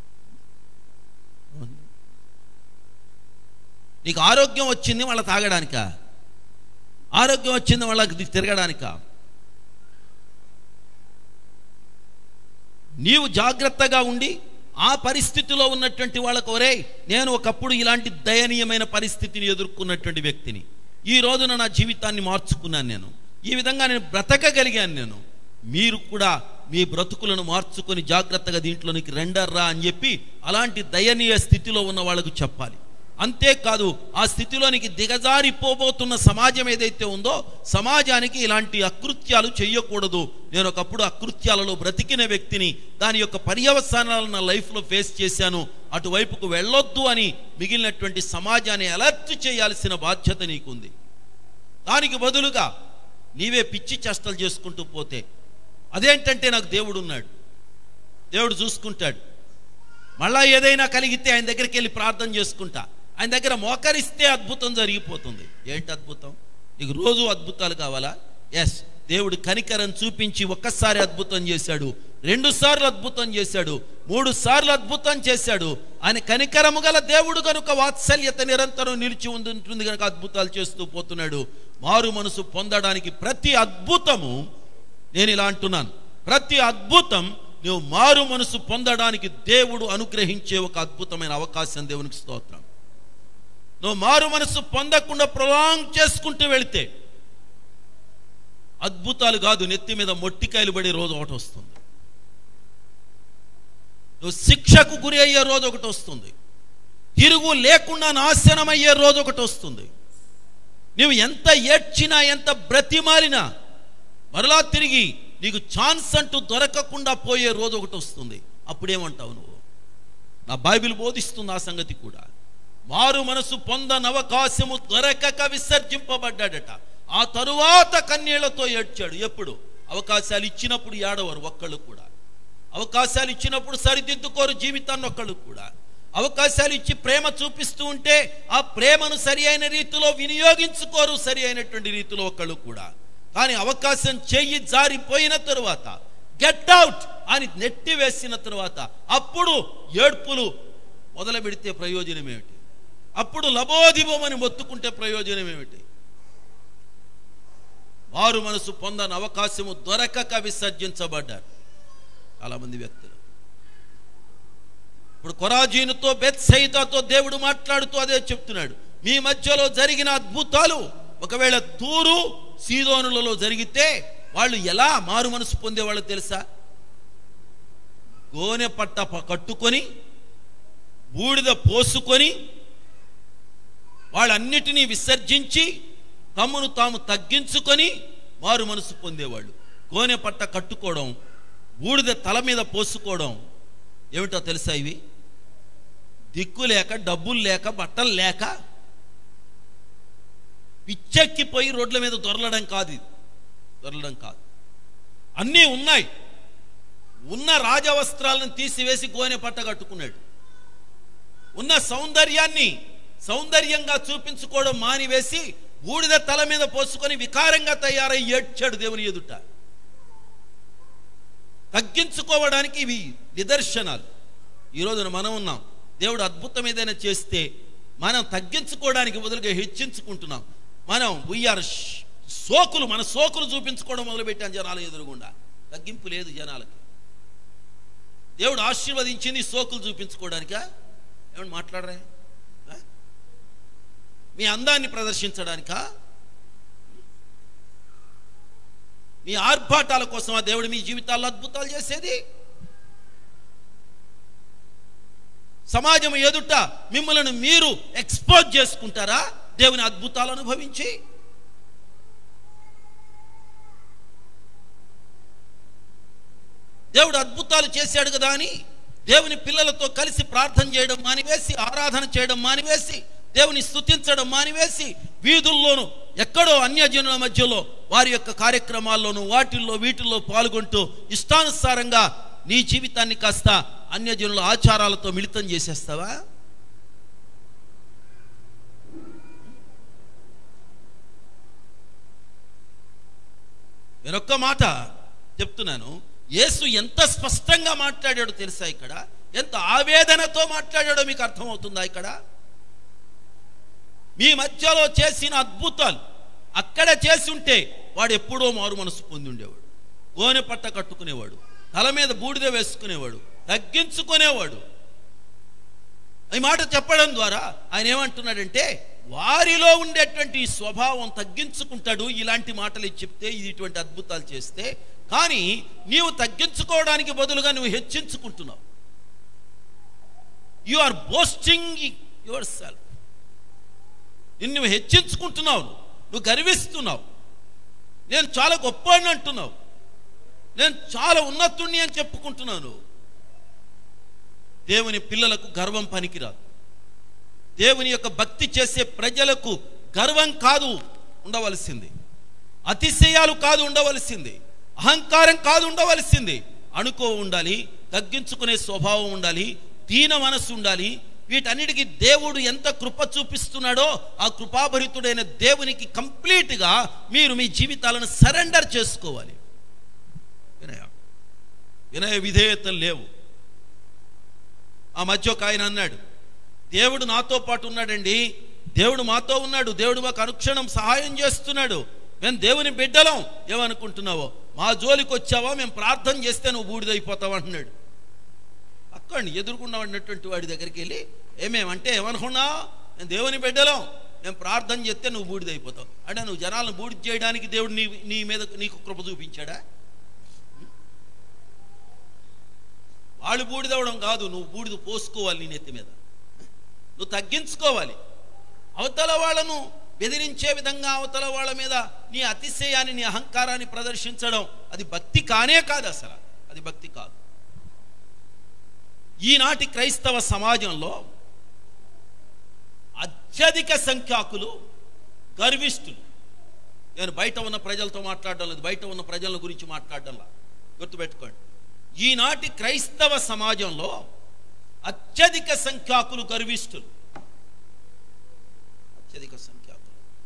నీకు ఆరోగ్యం వచ్చింది వాళ్ళ తాగడానిక ఆరోగ్యం వచ్చింది వాళ్ళకి తిరగడానిక నీవు జాగ్రత్తగా ఉండి ఆ పరిస్థితిలో ఉన్నటువంటి వాళ్ళకు ఒరే నేను ఒకప్పుడు ఇలాంటి దయనీయమైన పరిస్థితిని ఎదుర్కొన్నటువంటి వ్యక్తిని ఈ రోజున నా జీవితాన్ని మార్చుకున్నాను నేను ఈ విధంగా నేను బ్రతకగలిగాను నేను మీరు కూడా మీ బ్రతుకులను మార్చుకొని జాగ్రత్తగా దీంట్లోనికి రెండర్రా అని చెప్పి అలాంటి దయనీయ స్థితిలో ఉన్న వాళ్ళకు చెప్పాలి అంతేకాదు ఆ స్థితిలోనికి దిగజారిపోబోతున్న సమాజం ఏదైతే ఉందో సమాజానికి ఇలాంటి అకృత్యాలు చేయకూడదు నేను ఒకప్పుడు అకృత్యాలలో బ్రతికిన వ్యక్తిని దాని యొక్క పర్యవసానాలను నా లైఫ్లో ఫేస్ చేశాను అటువైపుకు వెళ్ళొద్దు అని మిగిలినటువంటి సమాజాన్ని అలర్ట్ చేయాల్సిన బాధ్యత నీకుంది దానికి బదులుగా నీవే పిచ్చి చేష్టలు చేసుకుంటూ పోతే అదేంటంటే నాకు దేవుడు ఉన్నాడు దేవుడు చూసుకుంటాడు మళ్ళా ఏదైనా కలిగితే ఆయన దగ్గరికి వెళ్ళి ప్రార్థన చేసుకుంటా ఆయన దగ్గర మోకరిస్తే అద్భుతం జరిగిపోతుంది ఏంటి అద్భుతం నీకు రోజు అద్భుతాలు కావాలా ఎస్ దేవుడు కనికరం చూపించి ఒక్కసారి అద్భుతం చేశాడు రెండు సార్లు అద్భుతం చేశాడు మూడు సార్లు అద్భుతం చేశాడు ఆయన కనికరము గల దేవుడు కనుక వాత్సల్యత నిరంతరం నిలిచి ఉంటుంది కనుక అద్భుతాలు చేస్తూ పోతున్నాడు మారు మనసు పొందడానికి ప్రతి అద్భుతము నేను ఇలా అంటున్నాను ప్రతి అద్భుతం నువ్వు మారు మనసు పొందడానికి దేవుడు అనుగ్రహించే ఒక అద్భుతమైన అవకాశం దేవునికి స్తోత్రం నువ్వు మారు మనసు పొందకుండా ప్రొలాంగ్ చేసుకుంటూ వెళితే అద్భుతాలు కాదు నెత్తి మీద మొట్టికాయలు పడే రోజు ఒకటి వస్తుంది నువ్వు శిక్షకు గురి అయ్యే రోజు ఒకటి వస్తుంది తిరుగు లేకుండా నాశనమయ్యే రోజు ఒకటి వస్తుంది నువ్వు ఎంత ఏడ్చినా ఎంత బ్రతిమాలినా మరలా తిరిగి నీకు ఛాన్స్ అంటూ దొరకకుండా పోయే రోజు ఒకటి వస్తుంది అప్పుడేమంటావు నువ్వు నా బైబిల్ బోధిస్తుంది ఆ సంగతి కూడా మారు మనసు పొందని అవకాశము దొరకక విసర్జింపబడ్డాడట ఆ తరువాత కన్నీళ్లతో ఏడ్చాడు ఎప్పుడు అవకాశాలు ఇచ్చినప్పుడు ఏడవరు ఒక్కళ్ళు కూడా అవకాశాలు ఇచ్చినప్పుడు సరిదిద్దుకోరు జీవితాన్ని ఒక్కళ్ళు కూడా అవకాశాలు ఇచ్చి ప్రేమ చూపిస్తూ ఉంటే ఆ ప్రేమను సరి అయిన రీతిలో వినియోగించుకోరు సరి అయినటువంటి రీతిలో ఒకళ్ళు కూడా కానీ అవకాశం చెయ్యి జారిపోయిన తరువాత గెట్ అవుట్ అని నెట్టి వేసిన తరువాత అప్పుడు ఏడ్పులు మొదలు పెడితే ప్రయోజనం ఏమిటి అప్పుడు లబోదిబోమని మొత్తుకుంటే ప్రయోజనం ఏమిటి వారు మనసు పొందని అవకాశము దొరకక విసర్జించబడ్డారు చాలామంది వ్యక్తులు ఇప్పుడు కొరాజీనుతో బెత్సైతాతో దేవుడు మాట్లాడుతూ అదే చెప్తున్నాడు మీ మధ్యలో జరిగిన అద్భుతాలు ఒకవేళ తూరు సీదోనులలో జరిగితే వాళ్ళు ఎలా మారు మనసు పొందేవాళ్ళు తెలుసా గోనె పట్ట ప- కట్టుకొని బూడిద పోసుకొని వాళ్ళన్నిటినీ విసర్జించి తమ్మును తాము తగ్గించుకొని మారు మనసు పొందేవాళ్ళు గోనె పట్ట కట్టుకోవడం బూడిద తల మీద పోసుకోవడం ఏమిటో తెలుసా ఇవి దిక్కు లేక డబ్బులు లేక బట్టలు లేక పిచ్చెక్కిపోయి రోడ్ల మీద దొరలడం కాదు ఇది దొరలడం కాదు అన్నీ ఉన్నాయి ఉన్న రాజవస్త్రాలను తీసివేసి గోనె పట్ట కట్టుకున్నాడు ఉన్న సౌందర్యాన్ని సౌందర్యంగా చూపించుకోవడం మానివేసి బూడిద తల మీద పోసుకొని వికారంగా తయారై ఏడ్చాడు దేవుని ఎదుట తగ్గించుకోవడానికి ఇవి నిదర్శనాలు ఈ రోజున మనం ఉన్నాం దేవుడు అద్భుతం ఏదైనా చేస్తే మనం తగ్గించుకోవడానికి బదులుగా హెచ్చించుకుంటున్నాం మనం వీఆర్ సోకులు మన సోకులు చూపించుకోవడం మొదలుపెట్టాం జనాల ఎదురుగుండా తగ్గింపు లేదు జనాలకి దేవుడు ఆశీర్వదించింది సోకులు చూపించుకోవడానికా ఏమన్నా మాట్లాడరా ఆ? మీ అందాన్ని ప్రదర్శించడానికా మీ ఆర్భాటాల కోసం ఆ దేవుడు మీ జీవితాల్లో అద్భుతాలు చేసేది సమాజం ఎదుట మిమ్మల్ని మీరు ఎక్స్పోజ్ చేసుకుంటారా దేవుని అద్భుతాలు అనుభవించి దేవుడు అద్భుతాలు చేశాడు కదా అని దేవుని పిల్లలతో కలిసి ప్రార్థన చేయడం మానివేసి ఆరాధన చేయడం మానివేసి దేవుని స్తుతించడం మానివేసి వీధుల్లోనూ ఎక్కడో అన్యజనుల మధ్యలో వారి యొక్క కార్యక్రమాల్లోనూ వాటిల్లో వీటిల్లో పాల్గొంటూ ఇష్టానుసారంగా నీ జీవితాన్ని కాస్త అన్యజనుల ఆచారాలతో మిళితం చేసేస్తావా నేనొక్క మాట చెప్తున్నాను యేసు ఎంత స్పష్టంగా మాట్లాడాడో తెలుసా ఇక్కడ ఎంత ఆవేదనతో మాట్లాడాడో మీకు అర్థమవుతుందా ఇక్కడ మీ మధ్యలో చేసిన అద్భుతాలు అక్కడ చేసి ఉంటే వాడు ఎప్పుడో మారు మనసు పొంది ఉండేవాడు గోనె పట్ట కట్టుకునేవాడు తల మీద బూడిద వేసుకునేవాడు తగ్గించుకునేవాడు ఈ మాట చెప్పడం ద్వారా ఆయన ఏమంటున్నాడంటే వారిలో ఉండేటువంటి ఈ స్వభావం తగ్గించుకుంటాడు ఇలాంటి మాటలు చెప్తే ఇది ఇటువంటి అద్భుతాలు చేస్తే కానీ నీవు తగ్గించుకోవడానికి బదులుగా నువ్వు హెచ్చించుకుంటున్నావు you are boasting yourself నిన్ను నువ్వు హెచ్చించుకుంటున్నావు నువ్వు. నువ్వు గర్విస్తున్నావు నేను చాలా గొప్పవాడిని అంటున్నావు నేను చాలా ఉన్నతుణ్ణి అని చెప్పుకుంటున్నాను దేవుని పిల్లలకు గర్వం పనికిరాదు దేవుని యొక్క భక్తి చేసే ప్రజలకు గర్వం కాదు ఉండవలసింది అతిశయాలు కాదు ఉండవలసింది అహంకారం కాదు ఉండవలసింది అనుకో ఉండాలి తగ్గించుకునే స్వభావం ఉండాలి దీన మనసు ఉండాలి వీటన్నిటికీ దేవుడు ఎంత కృప చూపిస్తున్నాడో ఆ కృపాభరితుడైన దేవునికి కంప్లీట్గా మీరు మీ జీవితాలను సరెండర్ చేసుకోవాలి వినయ వినయ విధేయతలు లేవు ఆ మధ్య ఒక ఆయన అన్నాడు దేవుడు నాతో పాటు ఉన్నాడండి దేవుడు మాతో ఉన్నాడు దేవుడు మాకు అనుక్షణం సహాయం చేస్తున్నాడు మేము దేవుని బిడ్డలం ఏమనుకుంటున్నావో మా జోలికి వచ్చావా మేము ప్రార్థన చేస్తే నువ్వు బూడిదైపోతావు అంటున్నాడు అక్కడిని ఎదుర్కొన్నా ఉన్నటువంటి వాడి దగ్గరికి వెళ్ళి ఏమేమంటే ఏమనుకున్నా మేము దేవుని బిడ్డలం మేము ప్రార్థన చేస్తే నువ్వు బూడిదైపోతావు అంటే నువ్వు జనాలను బూడిద చేయడానికి దేవుడు నీ నీ మీద నీకు కృప చూపించాడా వాళ్ళు బూడిదవడం కాదు నువ్వు బూడిద పోసుకోవాలి నీ నెత్తి మీద నువ్వు తగ్గించుకోవాలి అవతల వాళ్ళను బెదిరించే విధంగా అవతల వాళ్ళ మీద నీ అతిశయాన్ని నీ అహంకారాన్ని ప్రదర్శించడం అది భక్తి కానే కాదు అసలు అది భక్తి కాదు ఈనాటి క్రైస్తవ సమాజంలో అత్యధిక సంఖ్యాకులు గర్విష్ఠులు నేను బయట ఉన్న ప్రజలతో మాట్లాడడం లేదు బయట ఉన్న ప్రజల గురించి మాట్లాడడంలా గుర్తుపెట్టుకోండి ఈనాటి క్రైస్తవ సమాజంలో అత్యధిక సంఖ్యాకులు గర్విష్ఠులు అత్యధిక సంఖ్యాకులు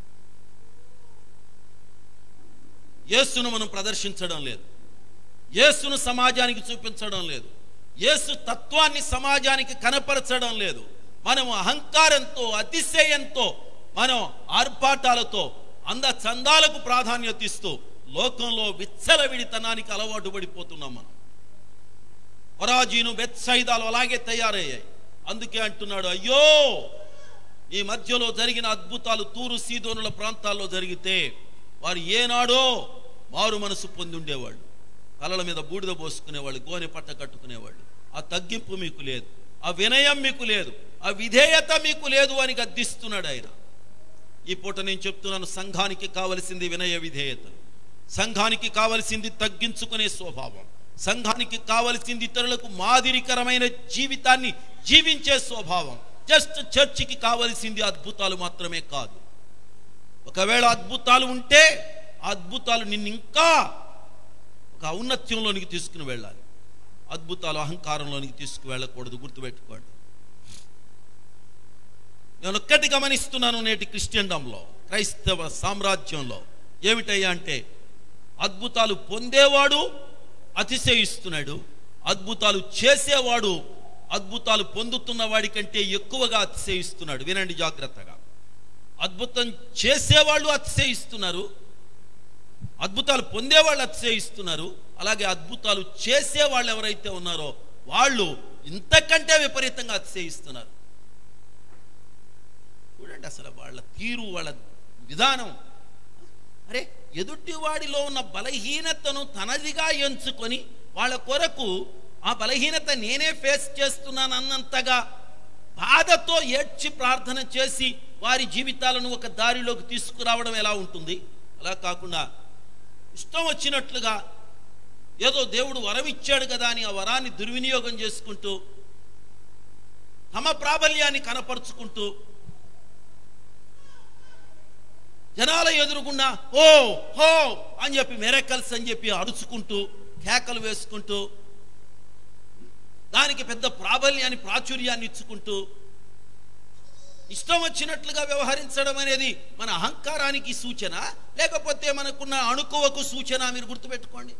యేసును మనం ప్రదర్శించడం లేదు యేసును సమాజానికి చూపించడం లేదు యేసు తత్వాన్ని సమాజానికి కనపరచడం లేదు మనం అహంకారంతో అతిశయంతో మనం ఆర్భాటాలతో అంద చందాలకు ప్రాధాన్యత ఇస్తూ లోకంలో విచ్చలవిడితనానికి అలవాటు పడిపోతున్నాం మనం పరాజీను బెత్సైదాలు అలాగే తయారయ్యాయి అందుకే అంటున్నాడు అయ్యో ఈ మధ్యలో జరిగిన అద్భుతాలు తూరు సీదోనుల ప్రాంతాల్లో జరిగితే వారు ఏనాడో మారు మనసు పొంది ఉండేవాళ్ళు తలల మీద బూడిద పోసుకునేవాళ్ళు గోనె పట్ట కట్టుకునేవాళ్ళు ఆ తగ్గింపు మీకు లేదు ఆ వినయం మీకు లేదు ఆ విధేయత మీకు లేదు అని గద్దిస్తున్నాడు ఆయన ఈ పూట నేను చెప్తున్నాను సంఘానికి కావలసింది వినయ విధేయత సంఘానికి కావలసింది తగ్గించుకునే స్వభావం సంఘానికి కావలసింది ఇతరులకు మాదిరికరమైన జీవితాన్ని జీవించే స్వభావం జస్ట్ చర్చికి కావలసింది అద్భుతాలు మాత్రమే కాదు ఒకవేళ అద్భుతాలు ఉంటే ఆ అద్భుతాలు నిన్ను ఇంకా ఒక ఔన్నత్యంలోనికి తీసుకుని వెళ్ళాలి అద్భుతాలు అహంకారంలోనికి తీసుకువెళ్ళకూడదు గుర్తుపెట్టుకోండి నేను ఒక్కటి గమనిస్తున్నాను నేటి క్రిస్టియన్డంలో క్రైస్తవ సామ్రాజ్యంలో ఏమిటయ్యా అంటే అద్భుతాలు పొందేవాడు అతిశయిస్తున్నాడు అద్భుతాలు చేసేవాడు అద్భుతాలు పొందుతున్న వాడి కంటే ఎక్కువగా అతిశయిస్తున్నాడు వినండి జాగ్రత్తగా అద్భుతం చేసేవాళ్ళు అతిశయిస్తున్నారు అద్భుతాలు పొందేవాళ్ళు అతిశయిస్తున్నారు అలాగే అద్భుతాలు చేసేవాళ్ళు ఎవరైతే ఉన్నారో వాళ్ళు ఇంతకంటే విపరీతంగా అతిశయిస్తున్నారు చూడండి అసలు వాళ్ళ తీరు వాళ్ళ విధానం అరే ఎదుటి వాడిలో ఉన్న బలహీనతను తనదిగా ఎంచుకొని వాళ్ళ కొరకు ఆ బలహీనత నేనే ఫేస్ చేస్తున్నాను అన్నంతగా బాధతో ఏడ్చి ప్రార్థన చేసి వారి జీవితాలను ఒక దారిలోకి తీసుకురావడం ఎలా ఉంటుంది అలా కాకుండా ఇష్టం వచ్చినట్లుగా ఏదో దేవుడు వరం ఇచ్చాడు కదా అని ఆ వరాన్ని దుర్వినియోగం చేసుకుంటూ తమ ప్రాబల్యాన్ని కనపరుచుకుంటూ జనాల ఎదురుగుండా ఓ హో అని చెప్పి మెరకల్స్ అని చెప్పి అరుచుకుంటూ కేకలు వేసుకుంటూ దానికి పెద్ద ప్రాబల్యాన్ని ప్రాచుర్యాన్ని ఇచ్చుకుంటూ ఇష్టం వచ్చినట్లుగా వ్యవహరించడం అనేది మన అహంకారానికి సూచన లేకపోతే మనకున్న అణుకువకు సూచన మీరు గుర్తుపెట్టుకోండి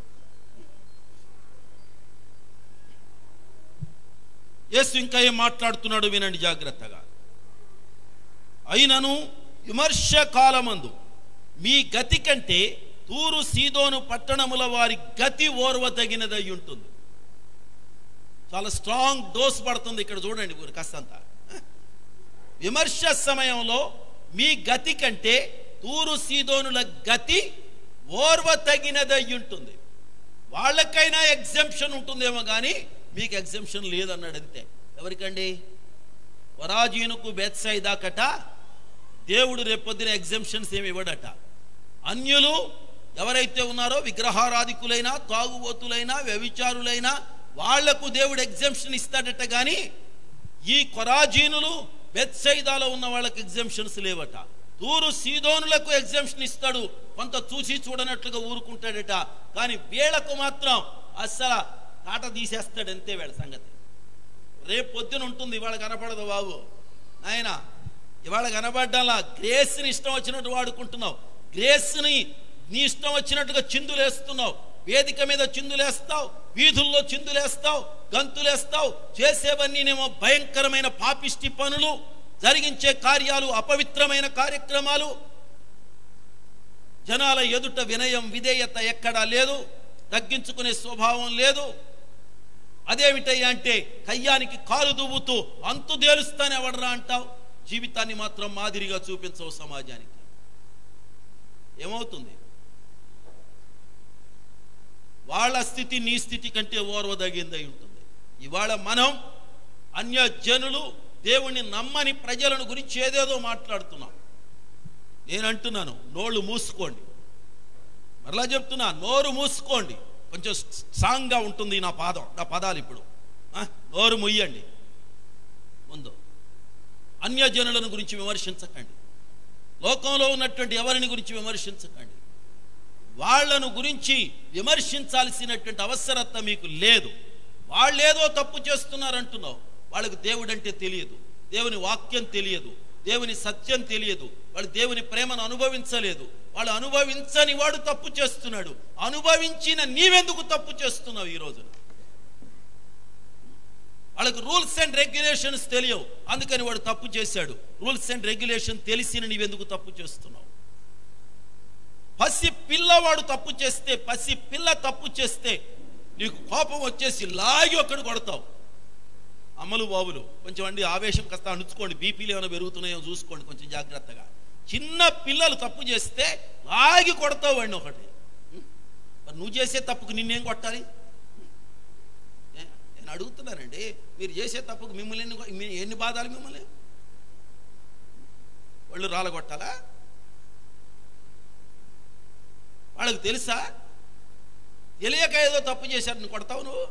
యేసు ఇంకా ఏం మాట్లాడుతున్నాడు వినండి జాగ్రత్తగా అయినను విమర్శ కాలమందు మీ గతి కంటే తూరు సీదోను పట్టణముల వారి గతి ఓర్వదగినదై ఉంటుంది చాలా స్ట్రాంగ్ డోస్ పడుతుంది ఇక్కడ చూడండి ఊరు కాస్తంత విమర్శ సమయంలో మీ గతి కంటే తూరు సీదోనుల గతి ఓర్వ తగినదై ఉంటుంది వాళ్ళకైనా ఎగ్జంప్షన్ ఉంటుందేమో కానీ మీకు ఎగ్జంప్షన్ లేదన్నాడు అంతే ఎవరికండి వరాజీనుకు బెత్సైదాకట దేవుడు రేపొద్దున ఎగ్జంప్షన్స్ ఏమి ఇవ్వడట అన్యులు ఎవరైతే ఉన్నారో విగ్రహారాధికులైనా తాగుబోతులైనా వ్యభిచారులైనా వాళ్లకు దేవుడు ఎగ్జంప్షన్ ఇస్తాడట కానీ ఈ కొరాజీనులు బెత్సైదాలో ఉన్న వాళ్ళకి ఎగ్జంప్షన్స్ లేవట తూరు సీదోనులకు ఎగ్జంప్షన్ ఇస్తాడు కొంత చూసి చూడనట్లుగా ఊరుకుంటాడట కానీ వీళ్ళకు మాత్రం అస్సలు తాట తీసేస్తాడు అంతే వీళ్ళ సంగతి రేపు పొద్దున ఉంటుంది ఇవాళ కనపడదు బాబు నాయన ఇవాళ కనపడ్డాలా గ్రేస్ని ఇష్టం వచ్చినట్టు వాడుకుంటున్నావు గ్రేస్ని నీ ఇష్టం వచ్చినట్టుగా చిందులేస్తున్నావు వేదిక మీద చిందులేస్తావు వీధుల్లో చిందులేస్తావు గంతులేస్తావు చేసేవన్నీనేమో భయంకరమైన పాపిష్టి పనులు జరిగించే కార్యాలు అపవిత్రమైన కార్యక్రమాలు జనాల ఎదుట వినయం విధేయత ఎక్కడా లేదు తగ్గించుకునే స్వభావం లేదు అదేమిటయ్యా అంటే కయ్యానికి కాలు దువ్వుతూ అంతు తేలుస్తానే ఎవడరా అంటావు జీవితాన్ని మాత్రం మాదిరిగా చూపించవు సమాజానికి ఏమవుతుంది వాళ్ళ స్థితి నీ స్థితి కంటే ఓర్వదగిందై ఉంటుంది ఇవాళ మనం అన్య జనులు దేవుణ్ణి నమ్మని ప్రజలను గురించి ఏదేదో మాట్లాడుతున్నాం నేను అంటున్నాను నోళ్ళు మూసుకోండి మరలా చెప్తున్నా నోరు మూసుకోండి కొంచెం స్ట్రాంగ్గా ఉంటుంది నా పాదం నా పదాలు ఇప్పుడు ఆ, నోరు ముయ్యండి ముందు అన్యజనులను గురించి విమర్శించకండి లోకంలో ఉన్నటువంటి ఎవరిని గురించి విమర్శించకండి వాళ్ళను గురించి విమర్శించాల్సినటువంటి అవసరత మీకు లేదు వాళ్ళేదో తప్పు చేస్తున్నారంటున్నావు వాళ్ళకు దేవుడు అంటే తెలియదు దేవుని వాక్యం తెలియదు దేవుని సత్యం తెలియదు వాళ్ళు దేవుని ప్రేమను అనుభవించలేదు వాళ్ళు అనుభవించని వాడు తప్పు చేస్తున్నాడు అనుభవించిన నీవెందుకు తప్పు చేస్తున్నావు ఈ రోజున వాళ్ళకు రూల్స్ అండ్ రెగ్యులేషన్స్ తెలియవు అందుకని వాడు తప్పు చేశాడు రూల్స్ అండ్ రెగ్యులేషన్ తెలిసిన నీవెందుకు తప్పు చేస్తున్నావు పసి పిల్లవాడు తప్పు చేస్తే పసి పిల్ల తప్పు చేస్తే నీకు కోపం వచ్చేసి లాగి ఒక్కడు కొడతావు అమ్మలు బాబులు కొంచెం అండి ఆవేశం కాస్త అణుచుకోండి బీపీలు ఏమైనా పెరుగుతున్నాయో చూసుకోండి కొంచెం జాగ్రత్తగా చిన్న పిల్లలు తప్పు చేస్తే లాగి కొడతావు వాడిని ఒకటి మరి నువ్వు చేసే తప్పుకు నిన్నేం కొట్టాలి ఏ, నేను అడుగుతున్నానండి మీరు చేసే తప్పుకు మిమ్మల్ని ఎన్ని కొ- మీ- ఎన్ని బాధాలు మిమ్మల్ని వాళ్ళు రాలగొట్టాలా వాళ్ళకి తెలుసా తెలియక ఏదో తప్పు చేశారు నువ్వు కొడతావు నువ్వు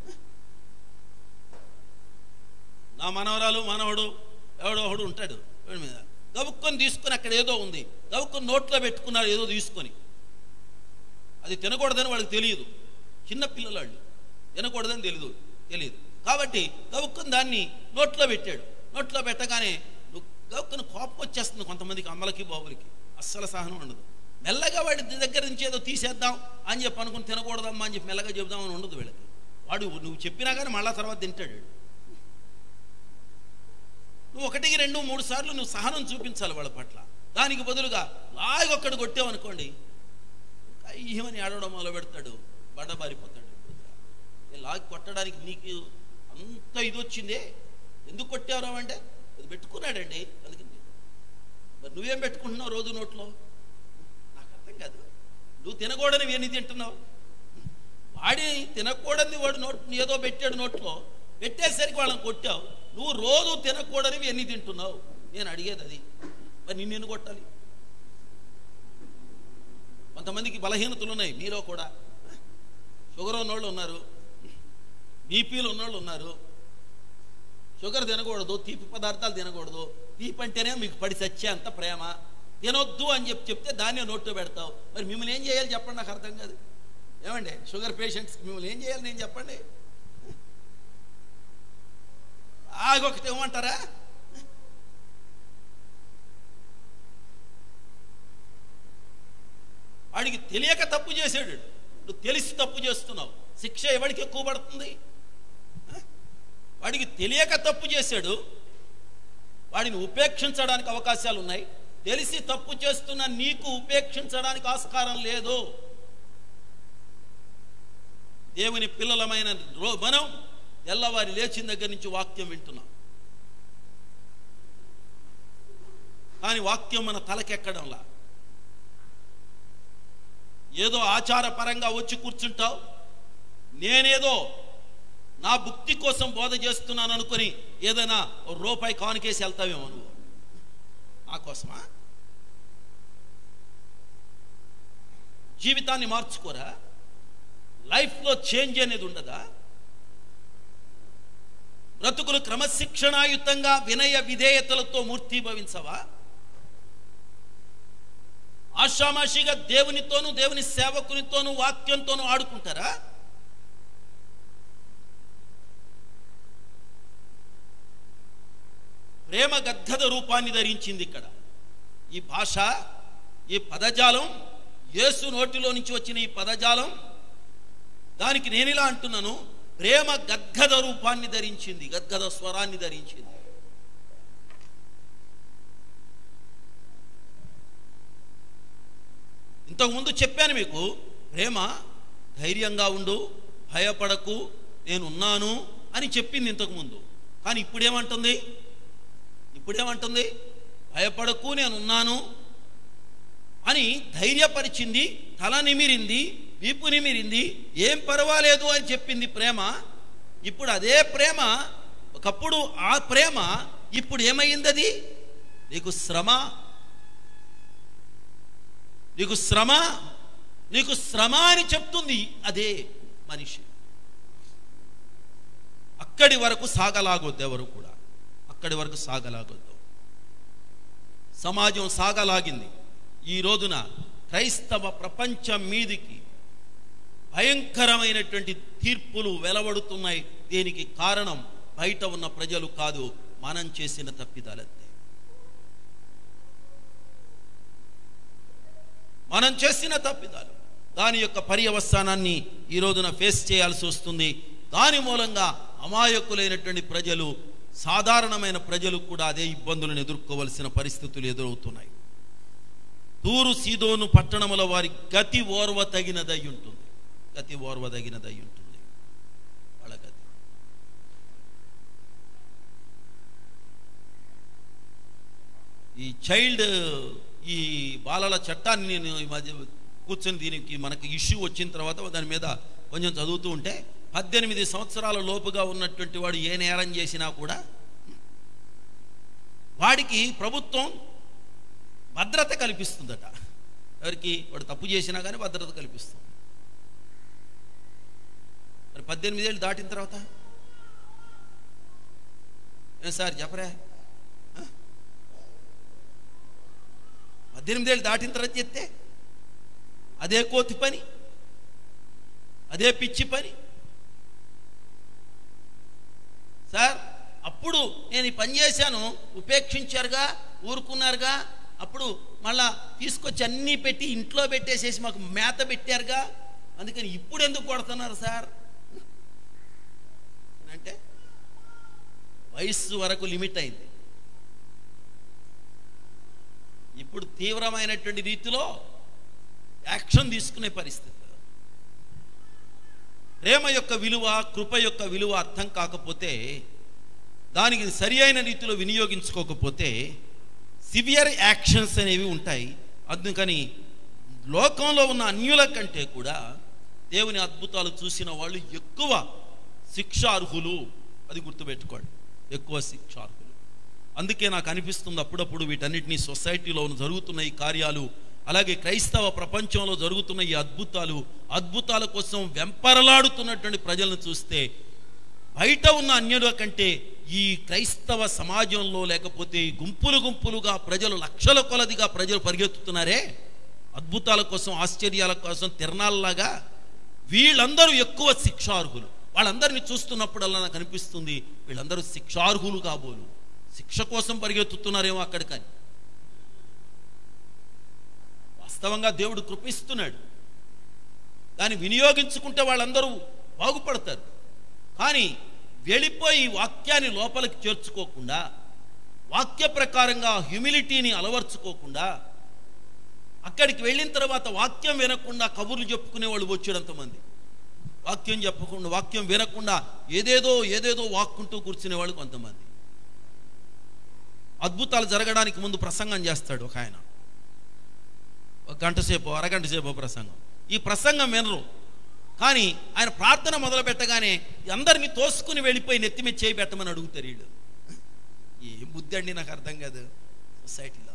నా మనవరాలు మనవడు ఎవడో ఒకడు ఉంటాడు వీడి మీద గబుక్కొని తీసుకొని అక్కడ ఏదో ఉంది గబుక్కొని నోట్లో పెట్టుకున్నారు ఏదో తీసుకొని అది తినకూడదని వాళ్ళకి తెలియదు చిన్న పిల్లలు వాళ్ళు తినకూడదని తెలియదు తెలియదు కాబట్టి గబుక్కొని దాన్ని నోట్లో పెట్టాడు నోట్లో పెట్టగానే నువ్వు గబుక్కొని కోపం వచ్చేస్తుంది కొంతమందికి అమ్మలకి బాబులకి అస్సలు సహనం ఉండదు మెల్లగా వాడి దగ్గర నుంచి ఏదో తీసేద్దాం అని చెప్పి అనుకుని తినకూడదమ్మా అని చెప్పి మెల్లగా చెబుదామని ఉండదు వీళ్ళకి వాడు నువ్వు చెప్పినా కానీ మళ్ళా తర్వాత తింటాడు వీడు. నువ్వు ఒకటికి రెండు మూడు సార్లు నువ్వు సహనం చూపించాలి వాళ్ళ పట్ల దానికి బదులుగా లాగి ఒక్కడు కొట్టావనుకోండి అయ్యమని ఆడవడం మొదలు పెడతాడు బండబారిపోతాడు ఏ లాగి కొట్టడానికి నీకు అంత ఇది వచ్చిందే ఎందుకు కొట్టావు అంటే అది పెట్టుకున్నాడండి అందుకని మరి నువ్వేం పెట్టుకుంటున్నావు రోజు నోట్లో నాకు అర్థం కాదు నువ్వు తినకూడని ఎన్ని తింటున్నావు వాడి తినకూడని వాడు నోట్ ఏదో పెట్టాడు నోట్లో పెట్టేసరికి వాళ్ళని కొట్టావు నువ్వు రోజు తినకూడనివి ఎన్ని తింటున్నావు నేను అడిగేది అది మరి నిన్ను ఎన్ని కొట్టాలి కొంతమందికి బలహీనతలు ఉన్నాయి మీలో కూడా షుగర్ ఉన్నోళ్ళు ఉన్నారు బీపీలు ఉన్నోళ్ళు ఉన్నారు షుగర్ తినకూడదు తీపి పదార్థాలు తినకూడదు తీపి అంటేనే మీకు పడి చచ్చే అంత ప్రేమ తినొద్దు అని చెప్పి చెప్తే దాన్నే నోట్లో పెడతావు మరి మిమ్మల్ని ఏం చేయాలి చెప్పండి నాకు అర్థం కాదు ఏమండి షుగర్ పేషెంట్స్ మిమ్మల్ని ఏం చేయాలి నేను చెప్పండి ఆగొకటి ఇవ్వమంటారా వాడికి తెలియక తప్పు చేశాడు నువ్వు తెలిసి తప్పు చేస్తున్నావు శిక్ష ఎవరికి ఎక్కువ పడుతుంది ఆ? వాడికి తెలియక తప్పు చేశాడు వాడిని ఉపేక్షించడానికి అవకాశాలు ఉన్నాయి తెలిసి తప్పు చేస్తున్న నీకు ఉపేక్షించడానికి ఆస్కారం లేదు దేవుని పిల్లలమైన రో- మనం తెల్లవారి లేచిన దగ్గర నుంచి వాక్యం వింటున్నా కానీ వాక్యం మన తలకెక్కడంలా ఏదో ఆచారపరంగా వచ్చి కూర్చుంటావు నేనేదో నా భుక్తి కోసం బోధ చేస్తున్నాను అనుకొని ఏదైనా ఓ రూపాయి కానుకేసి వెళ్తావేమో నువ్వు ఆ కోసమా జీవితాన్ని మార్చుకోరా లైఫ్లో చేంజ్ అనేది ఉండదా బ్రతుకులు క్రమశిక్షణాయుతంగా వినయ విధేయతలతో మూర్తిభవించవా ఆషామాషిగా దేవునితోనూ దేవుని సేవకునితోనూ వాక్యంతోనూ ఆడుకుంటారా ప్రేమ గద్గద రూపాన్ని ధరించింది ఇక్కడ ఈ భాష ఈ పదజాలం యేసు నోటిలో నుంచి వచ్చిన ఈ పదజాలం దానికి నేను ఇలా అంటున్నాను ప్రేమ గద్గద రూపాన్ని ధరించింది గద్గద స్వరాన్ని ధరించింది ఇంతకుముందు చెప్పాను మీకు ప్రేమ ధైర్యంగా ఉండు భయపడకు నేనున్నాను అని చెప్పింది ఇంతకుముందు కానీ ఇప్పుడేమంటుంది ఇప్పుడేమంటుంది భయపడకు నేనున్నాను అని ధైర్యపరిచింది తల నిమిరింది వీపు నిమిరింది ఏం పర్వాలేదు అని చెప్పింది ప్రేమ ఇప్పుడు అదే ప్రేమ ఒకప్పుడు ఆ ప్రేమ ఇప్పుడు ఏమైంది అది నీకు శ్రమ నీకు శ్రమ నీకు శ్రమ అని చెప్తుంది అదే మనిషి అక్కడి వరకు సాగలాగొద్దు ఎవరు కూడా అక్కడి వరకు సాగలాగొద్దు సమాజం సాగలాగింది ఈ రోజున క్రైస్తవ ప్రపంచం మీదికి భయంకరమైనటువంటి తీర్పులు వెలవడుతున్నాయి దీనికి కారణం బయట ఉన్న ప్రజలు కాదు మనం చేసిన తప్పిదాలంతే మనం చేసిన తప్పిదాలు దాని యొక్క పర్యవసానాన్ని ఈ రోజున ఫేస్ చేయాల్సి వస్తుంది దాని మూలంగా అమాయకులైనటువంటి ప్రజలు సాధారణమైన ప్రజలు కూడా అదే ఇబ్బందులను ఎదుర్కోవలసిన పరిస్థితులు ఎదురవుతున్నాయి తూరు సీదోను పట్టణముల వారి గతి ఓర్వ తగినదై ఉంటుంది గతి ఓర్వ తగినదై ఉంటుంది వాళ్ళ గతి ఈ చైల్డ్ ఈ బాలల చట్టాన్ని నేను ఈ మధ్య కూర్చొని దీనికి మనకి ఇష్యూ వచ్చిన తర్వాత దాని మీద కొంచెం చదువుతూ ఉంటే పద్దెనిమిది సంవత్సరాల లోపుగా ఉన్నటువంటి వాడు ఏ నేరం చేసినా కూడా వాడికి ప్రభుత్వం భద్రత కల్పిస్తుందట ఎవరికి వాడు తప్పు చేసినా కానీ భద్రత కల్పిస్తుంది మరి పద్దెనిమిది ఏళ్ళు దాటిన తర్వాత ఏం సార్ చెప్పరా ఆ? పద్దెనిమిది ఏళ్ళు దాటిన తర్వాత చెప్తే అదే కోతి పని అదే పిచ్చి పని సార్ అప్పుడు నేను ఈ పని చేశాను ఉపేక్షించారుగా ఊరుకున్నారుగా అప్పుడు మళ్ళా తీసుకొచ్చి అన్నీ పెట్టి ఇంట్లో పెట్టేసేసి మాకు మేత పెట్టారుగా అందుకని ఇప్పుడు ఎందుకు కొడుతున్నారు సార్ అంటే వయస్సు వరకు లిమిట్ అయింది ఇప్పుడు తీవ్రమైనటువంటి రీతిలో యాక్షన్ తీసుకునే పరిస్థితి ప్రేమ యొక్క విలువ కృప యొక్క విలువ అర్థం కాకపోతే దానికి సరి అయిన రీతిలో వినియోగించుకోకపోతే సివియర్ యాక్షన్స్ అనేవి ఉంటాయి అందుకని లోకంలో ఉన్న అన్యుల కంటే కూడా దేవుని అద్భుతాలు చూసిన వాళ్ళు ఎక్కువ శిక్షార్హులు అది గుర్తుపెట్టుకోండి ఎక్కువ శిక్షార్హులు అందుకే నాకు అనిపిస్తుంది అప్పుడప్పుడు వీటన్నిటినీ సొసైటీలో జరుగుతున్న ఈ కార్యాలు అలాగే క్రైస్తవ ప్రపంచంలో జరుగుతున్న ఈ అద్భుతాలు అద్భుతాల కోసం వెంపరలాడుతున్నటువంటి ప్రజలను చూస్తే బయట ఉన్న అన్యుల కంటే ఈ క్రైస్తవ సమాజంలో లేకపోతే ఈ గుంపులు గుంపులుగా ప్రజలు లక్షల కొలదిగా ప్రజలు పరిగెత్తుతున్నారే అద్భుతాల కోసం ఆశ్చర్యాల కోసం తిరణాల్లాగా వీళ్ళందరూ ఎక్కువ శిక్షార్హులు వాళ్ళందరినీ చూస్తున్నప్పుడల్లా నాకు అనిపిస్తుంది వీళ్ళందరూ శిక్షార్హులు కాబోలు శిక్ష కోసం పరిగెత్తుతున్నారేమో అక్కడికని వాస్తవంగా దేవుడు కృపిస్తున్నాడు దాన్ని వినియోగించుకుంటే వాళ్ళందరూ బాగుపడతారు కానీ వెళ్ళిపోయి వాక్యాన్ని లోపలికి చేర్చుకోకుండా వాక్య ప్రకారంగా హ్యూమిలిటీని అలవర్చుకోకుండా అక్కడికి వెళ్ళిన తర్వాత వాక్యం వినకుండా కబుర్లు చెప్పుకునే వాళ్ళు వచ్చాడంతమంది వాక్యం చెప్పకుండా వాక్యం వినకుండా ఏదేదో ఏదేదో వాక్కుంటూ కూర్చునే వాళ్ళు కొంతమంది అద్భుతాలు జరగడానికి ముందు ప్రసంగం చేస్తాడు ఒక ఆయన ఒక గంట సేపు అరగంట సేపు ప్రసంగం ఈ ప్రసంగం వినరు కానీ ఆయన ప్రార్థన మొదలు పెట్టగానే అందరినీ తోసుకుని వెళ్ళిపోయి నెత్తి మీద చేయి పెట్టమని అడుగుతారు వీళ్ళు ఏం బుద్ధి అండి నాకు అర్థం కాదు సొసైటీలో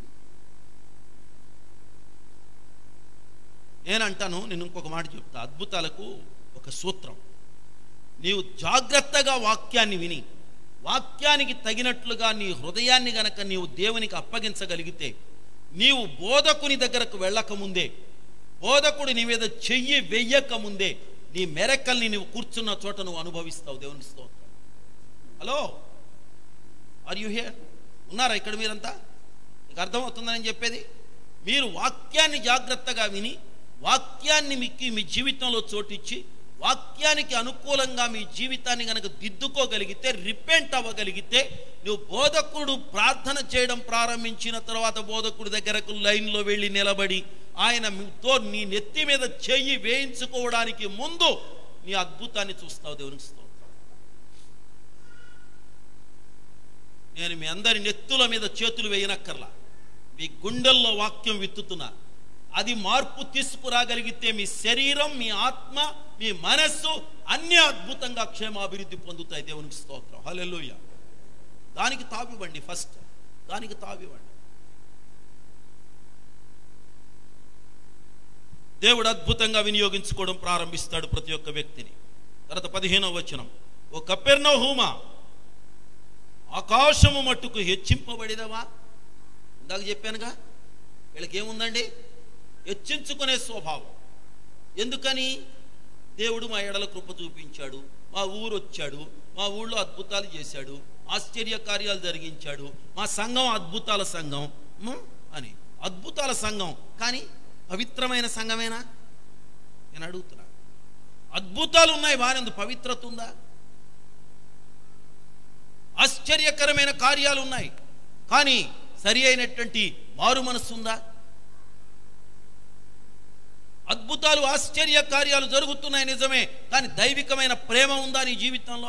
నేనంటాను నేను ఇంకొక మాట చెప్తా అద్భుతాలకు ఒక సూత్రం నీవు జాగ్రత్తగా వాక్యాన్ని విని వాక్యానికి తగినట్లుగా నీ హృదయాన్ని గనక నీవు దేవునికి అప్పగించగలిగితే నీవు బోధకుని దగ్గరకు వెళ్ళకముందే బోధకుడు నీ మీద చెయ్యి వెయ్యక ముందే నీ మెరకల్ని నీవు కూర్చున్న చోట నువ్వు అనుభవిస్తావు దేవుని స్తోత్రం హలో ఆర్ యు హియర్ ఉన్నారా ఇక్కడ మీరంతా మీకు అర్థమవుతుందని చెప్పేది మీరు వాక్యాన్ని జాగ్రత్తగా విని వాక్యాన్ని మీకు మీ జీవితంలో చోటిచ్చి వాక్యానికి అనుకూలంగా మీ జీవితాన్ని గనక దిద్దుకోగలిగితే రిపెంట్ అవ్వగలిగితే నువ్వు బోధకుడు ప్రార్థన చేయడం ప్రారంభించిన తర్వాత బోధకుడి దగ్గరకు లైన్లో వెళ్ళి నిలబడి ఆయనతో నీ నెత్తి మీద చెయ్యి వేయించుకోవడానికి ముందు నీ అద్భుతాన్ని చూస్తావు దేవునికి స్తోత్రం నేను మీ అందరి నెత్తుల మీద చేతులు వేయనక్కర్లా మీ గుండెల్లో వాక్యం విత్తుతున్నా అది మార్పు తీసుకురాగలిగితే మీ శరీరం మీ ఆత్మ మీ మనస్సు అన్ని అద్భుతంగా క్షేమాభివృద్ధి పొందుతాయి దేవునికి స్తోత్రం హల్లెలూయ దానికి తావివ్వండి ఫస్ట్ దానికి తావివ్వండి దేవుడు అద్భుతంగా వినియోగించుకోవడం ప్రారంభిస్తాడు ప్రతి ఒక్క వ్యక్తిని తర్వాత పదిహేనవ వచనం ఓ కపెర్నో హూమా ఆకాశము మట్టుకు హెచ్చింపబడినవా ఇందాక చెప్పానుగా వీళ్ళకి ఏముందండి హెచ్చించుకునే స్వభావం ఎందుకని దేవుడు మా ఎడల కృప చూపించాడు మా ఊరు వచ్చాడు మా ఊళ్ళో అద్భుతాలు చేశాడు ఆశ్చర్య కార్యాలు జరిగించాడు మా సంఘం అద్భుతాల సంఘం ఉమ్, అని అద్భుతాల సంఘం కానీ పవిత్రమైన సంఘమేనా నేను అడుగుతున్నా అద్భుతాలు ఉన్నాయి వారందు పవిత్రత ఉందా ఆశ్చర్యకరమైన కార్యాలు ఉన్నాయి కానీ సరి అయినటువంటి మారు మనస్సు ఉందా అద్భుతాలు ఆశ్చర్య కార్యాలు జరుగుతున్నాయి నిజమే కానీ దైవికమైన ప్రేమ ఉందా నీ జీవితంలో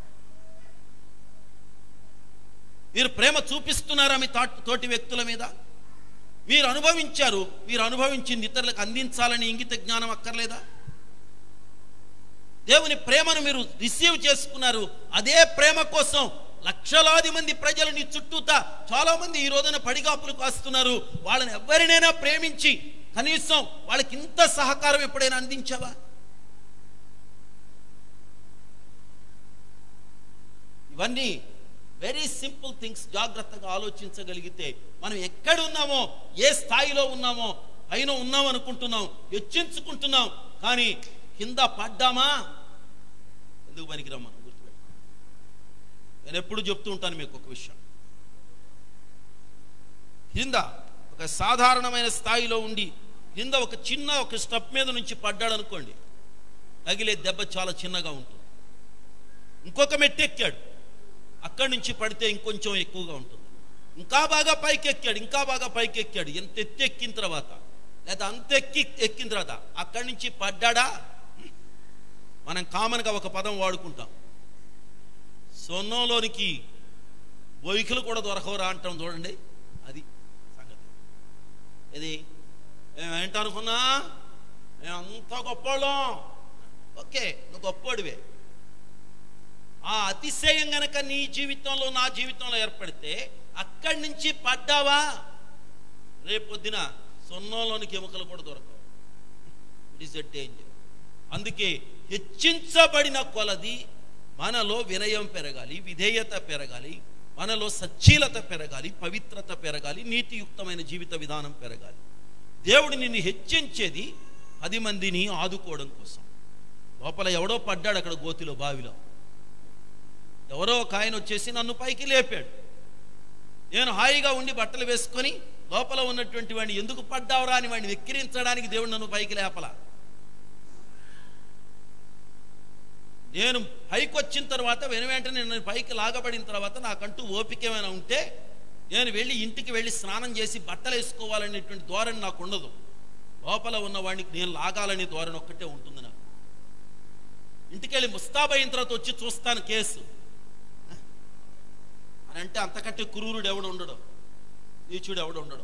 మీరు ప్రేమ చూపిస్తున్నారా మీ తాట్- తోటి వ్యక్తుల మీద మీరు అనుభవించారు మీరు అనుభవించింది ఇతరులకు అందించాలని ఇంగిత జ్ఞానం అక్కర్లేదా దేవుని ప్రేమను మీరు రిసీవ్ చేసుకున్నారు అదే ప్రేమ కోసం లక్షలాది మంది ప్రజలు నీ చుట్టూతా చాలా మంది ఈ రోజున పడిగాపులు కాస్తున్నారు వాళ్ళని ఎవరినైనా ప్రేమించి కనీసం వాళ్ళకి ఇంత సహకారం ఎప్పుడైనా అందించావా ఇవన్నీ వెరీ సింపుల్ థింగ్స్ జాగ్రత్తగా ఆలోచించగలిగితే మనం ఎక్కడ ఉన్నామో ఏ స్థాయిలో ఉన్నామో పైన ఉన్నాం అనుకుంటున్నాం హెచ్చించుకుంటున్నాం కానీ కింద పడ్డామా ఎందుకు పనికిరాం మనం గుర్తుపెట్టుకో నేను ఎప్పుడు చెప్తూ ఉంటాను మీకు ఒక విషయం కింద ఒక సాధారణమైన స్థాయిలో ఉండి కింద ఒక చిన్న ఒక స్టెప్ మీద నుంచి పడ్డాడు అనుకోండి తగిలే దెబ్బ చాలా చిన్నగా ఉంటుంది ఇంకొక మెట్టు ఎక్కాడు అక్కడి నుంచి పడితే ఇంకొంచెం ఎక్కువగా ఉంటుంది ఇంకా బాగా పైకి ఎక్కాడు ఇంకా బాగా పైకి ఎక్కాడు ఎంత ఎత్తు ఎక్కిన తర్వాత లేదా అంత ఎక్కి ఎక్కిన తర్వాత అక్కడి నుంచి పడ్డాడా మనం కామన్గా ఒక పదం వాడుకుంటాం సొన్నంలోనికి బొయ్కులు కూడా దొరకవరా అంటాం చూడండి అది సంగతి ఇది మేమేంటనుకున్నా మేము అంత గొప్పవాళ్ళం ఓకే నువ్వు గొప్పవాడివే ఆ అతిశయం గనక నీ జీవితంలో నా జీవితంలో ఏర్పడితే అక్కడి నుంచి పడ్డావా రేపొద్దున సొన్నంలోనికి ఎముకలు కూడా దొరకవు ఇట్ ఈస్ ఎ డేంజర్ అందుకే హెచ్చించబడిన కొలది మనలో వినయం పెరగాలి విధేయత పెరగాలి మనలో సచ్చీలత పెరగాలి పవిత్రత పెరగాలి నీతియుక్తమైన జీవిత విధానం పెరగాలి దేవుడు నిన్ను హెచ్చించేది పది మందిని ఆదుకోవడం కోసం లోపల ఎవడో పడ్డాడు అక్కడ గోతిలో బావిలో ఎవరో ఒక ఆయన వచ్చేసి నన్ను పైకి లేపాడు నేను హాయిగా ఉండి బట్టలు వేసుకొని లోపల ఉన్నటువంటి వాడిని ఎందుకు పడ్డావురా అని వాడిని వెక్కిరించడానికి దేవుడు నన్ను పైకి లేపలా నేను పైకి వచ్చిన తర్వాత వెను వెంటనే నేను పైకి లాగబడిన తర్వాత నాకంటూ ఓపిక ఏమైనా ఉంటే నేను వెళ్ళి ఇంటికి వెళ్ళి స్నానం చేసి బట్టలు వేసుకోవాలనేటువంటి ధోరణి నాకు ఉండదు లోపల ఉన్న వాడిని నేను లాగాలనే ధోరణి ఒక్కటే ఉంటుంది నాకు ఇంటికెళ్ళి ముస్తాబైన తర్వాత వచ్చి చూస్తాను కేసు అని అంటే అంతకంటే క్రూరుడు ఎవడు ఉండడు నీచుడు ఎవడు ఉండడు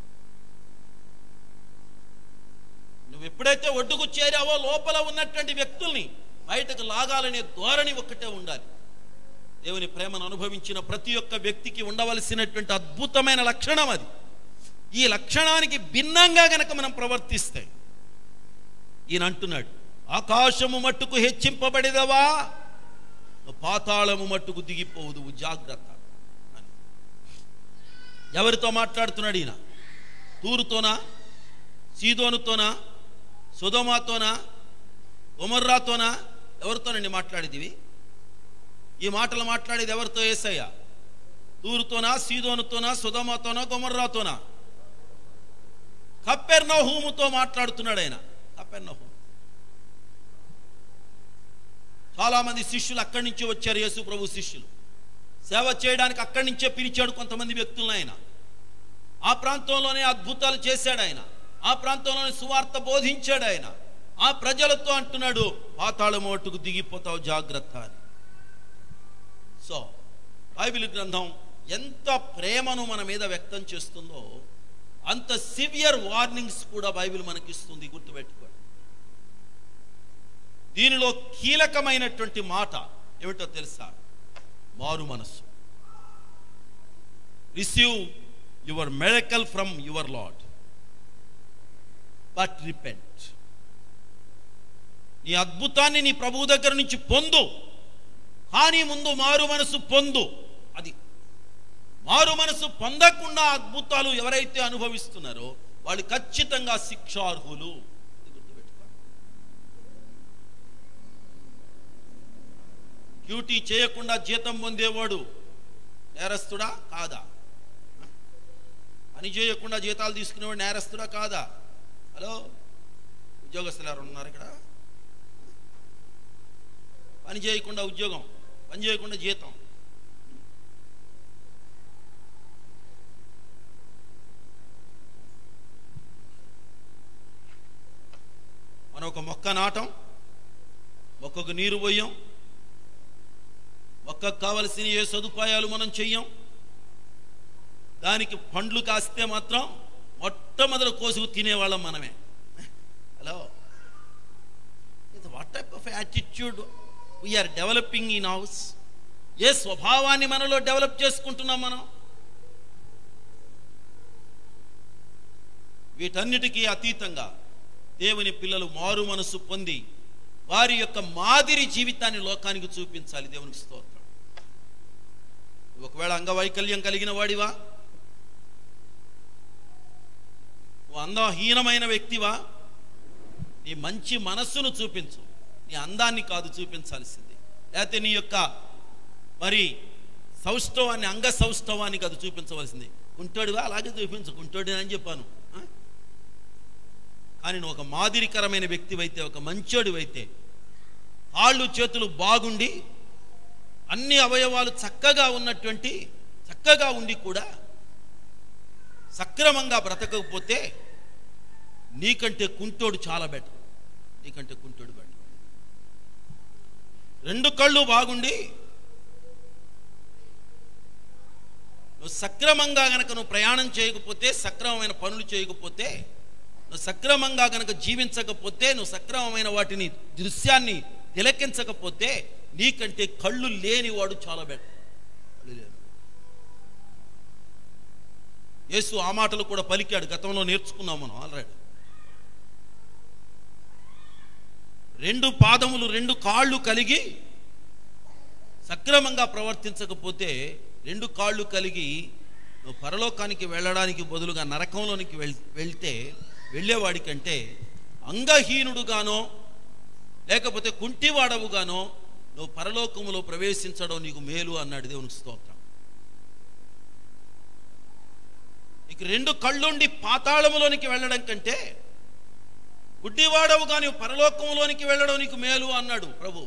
నువ్వు ఎప్పుడైతే ఒడ్డుకు చేరావో లోపల ఉన్నటువంటి వ్యక్తుల్ని బయటకు లాగాలనే ధోరణి ఒక్కటే ఉండాలి దేవుని ప్రేమను అనుభవించిన ప్రతి ఒక్క వ్యక్తికి ఉండవలసినటువంటి అద్భుతమైన లక్షణం అది ఈ లక్షణానికి భిన్నంగా గనక మనం ప్రవర్తిస్తే ఈయన అంటున్నాడు ఆకాశము మట్టుకు హెచ్చింపబడిదవా పాతాళము మట్టుకు దిగిపోదు జాగ్రత్త అని. ఎవరితో మాట్లాడుతున్నాడు ఈయన తూరుతోనా సీదోనుతోనా సుధోమాతోనా ఉమర్రాతోనా ఎవరితోనండి మాట్లాడేది ఇవి? ఈ మాటలు మాట్లాడేది ఎవరితో ఏసయ్య తూరుతోనా సీదోనుతోనా సుధమాతోనా గుమర్రాతోనా కప్పెర్నహూముతో మాట్లాడుతున్నాడు ఆయన కప్పెర్నహూము చాలా మంది శిష్యులు అక్కడి నుంచి వచ్చారు యేసు ప్రభు శిష్యులు సేవ చేయడానికి అక్కడి నుంచే పిలిచాడు కొంతమంది వ్యక్తులను ఆయన ఆ ప్రాంతంలోనే అద్భుతాలు చేశాడు ఆయన ఆ ప్రాంతంలోనే సువార్త బోధించాడు ఆయన ఆ ప్రజలతో అంటున్నాడు పాతాళ మోటుకు దిగిపోతావు జాగ్రత్త అని సో బైబిల్ గ్రంథం ఎంత ప్రేమను మన మీద వ్యక్తం చేస్తుందో అంత సివియర్ వార్నింగ్స్ కూడా బైబిల్ మనకిస్తుంది గుర్తుపెట్టుకోండి దీనిలో కీలకమైనటువంటి మాట ఏమిటో తెలుసా మారు మనస్సు receive your miracle from your Lord but repent నీ అద్భుతాన్ని నీ ప్రభువు దగ్గర నుంచి పొందు కానీ ముందు మారు మనసు పొందు అది మారు మనసు పొందకుండా అద్భుతాలు ఎవరైతే అనుభవిస్తున్నారో వాళ్ళు ఖచ్చితంగా శిక్షార్హులు ఇది గుర్తుపెట్టుకోండి డ్యూటీ చేయకుండా జీతం పొందేవాడు నేరస్తుడా కాదా పని చేయకుండా జీతాలు తీసుకునేవాడు నేరస్తుడా కాదా హలో ఉద్యోగస్తులు ఎవరు ఉన్నారు ఇక్కడ పని చేయకుండా ఉద్యోగం పని చేయకుండా జీతం మనం ఒక మొక్క నాటం మొక్కకు నీరు పోయాం మొక్కకు కావలసిన ఏ సదుపాయాలు మనం చెయ్యం దానికి పండ్లు కాస్తే మాత్రం మొట్టమొదటి కోసుకు తినేవాళ్ళం మనమే hello what type of attitude we are developing in house ఏ స్వభావాన్ని మనలో డెవలప్ చేసుకుంటున్నాం మనం వీటన్నిటికీ అతీతంగా దేవుని పిల్లలు మారు మనసు పొంది వారి యొక్క మాదిరి జీవితాన్ని లోకానికి చూపించాలి దేవునికి స్తోత్రం ఒకవేళ అంగవైకల్యం కలిగిన వాడివా నువ్వు అందహీనమైన వ్యక్తివా నీ మంచి మనస్సును చూపించు నీ అందాన్ని కాదు చూపించాల్సింది లేకపోతే నీ యొక్క మరి సౌష్ఠవాన్ని అంగ సౌష్ఠవాన్ని కాదు చూపించవలసింది కుంటోడివా అలాగే చూపించు కుంటోడి అని చెప్పాను ఆ? కానీ నువ్వు ఒక మాదిరికరమైన వ్యక్తివైతే ఒక మంచోడివైతే కాళ్ళు చేతులు బాగుండి అన్ని అవయవాలు చక్కగా ఉన్నటువంటి చక్కగా ఉండి కూడా సక్రమంగా బ్రతకకపోతే నీకంటే కుంటోడు చాలా బెటర్ నీకంటే కుంటోడు బెటర్ రెండు కళ్ళు బాగుండి నువ్వు సక్రమంగా గనక నువ్వు ప్రయాణం చేయకపోతే సక్రమమైన పనులు చేయకపోతే నువ్వు సక్రమంగా గనక జీవించకపోతే నువ్వు సక్రమమైన వాటిని దృశ్యాన్ని తిలకించకపోతే నీకంటే కళ్ళు లేనివాడు చాలా బెటర్ కళ్ళు లేని యేసు ఆ మాటలు కూడా పలికాడు గతంలో నేర్చుకున్నాం మనం ఆల్రెడీ రెండు పాదములు రెండు కాళ్ళు కలిగి సక్రమంగా ప్రవర్తించకపోతే రెండు కాళ్ళు కలిగి నువ్వు పరలోకానికి వెళ్ళడానికి బదులుగా నరకంలోనికి వెళ్ వెళ్తే వెళ్ళేవాడికంటే అంగహీనుడుగానో లేకపోతే కుంటివాడవుగానో నువ్వు పరలోకములో ప్రవేశించడం నీకు మేలు అన్నాడు దేవునికి స్తోత్రం నీకు రెండు కళ్ళుండి పాతాళములోనికి వెళ్ళడం కంటే గుడ్డివాడవుగా నీవు పరలోకములోనికి వెళ్ళడం నీకు మేలు అన్నాడు ప్రభు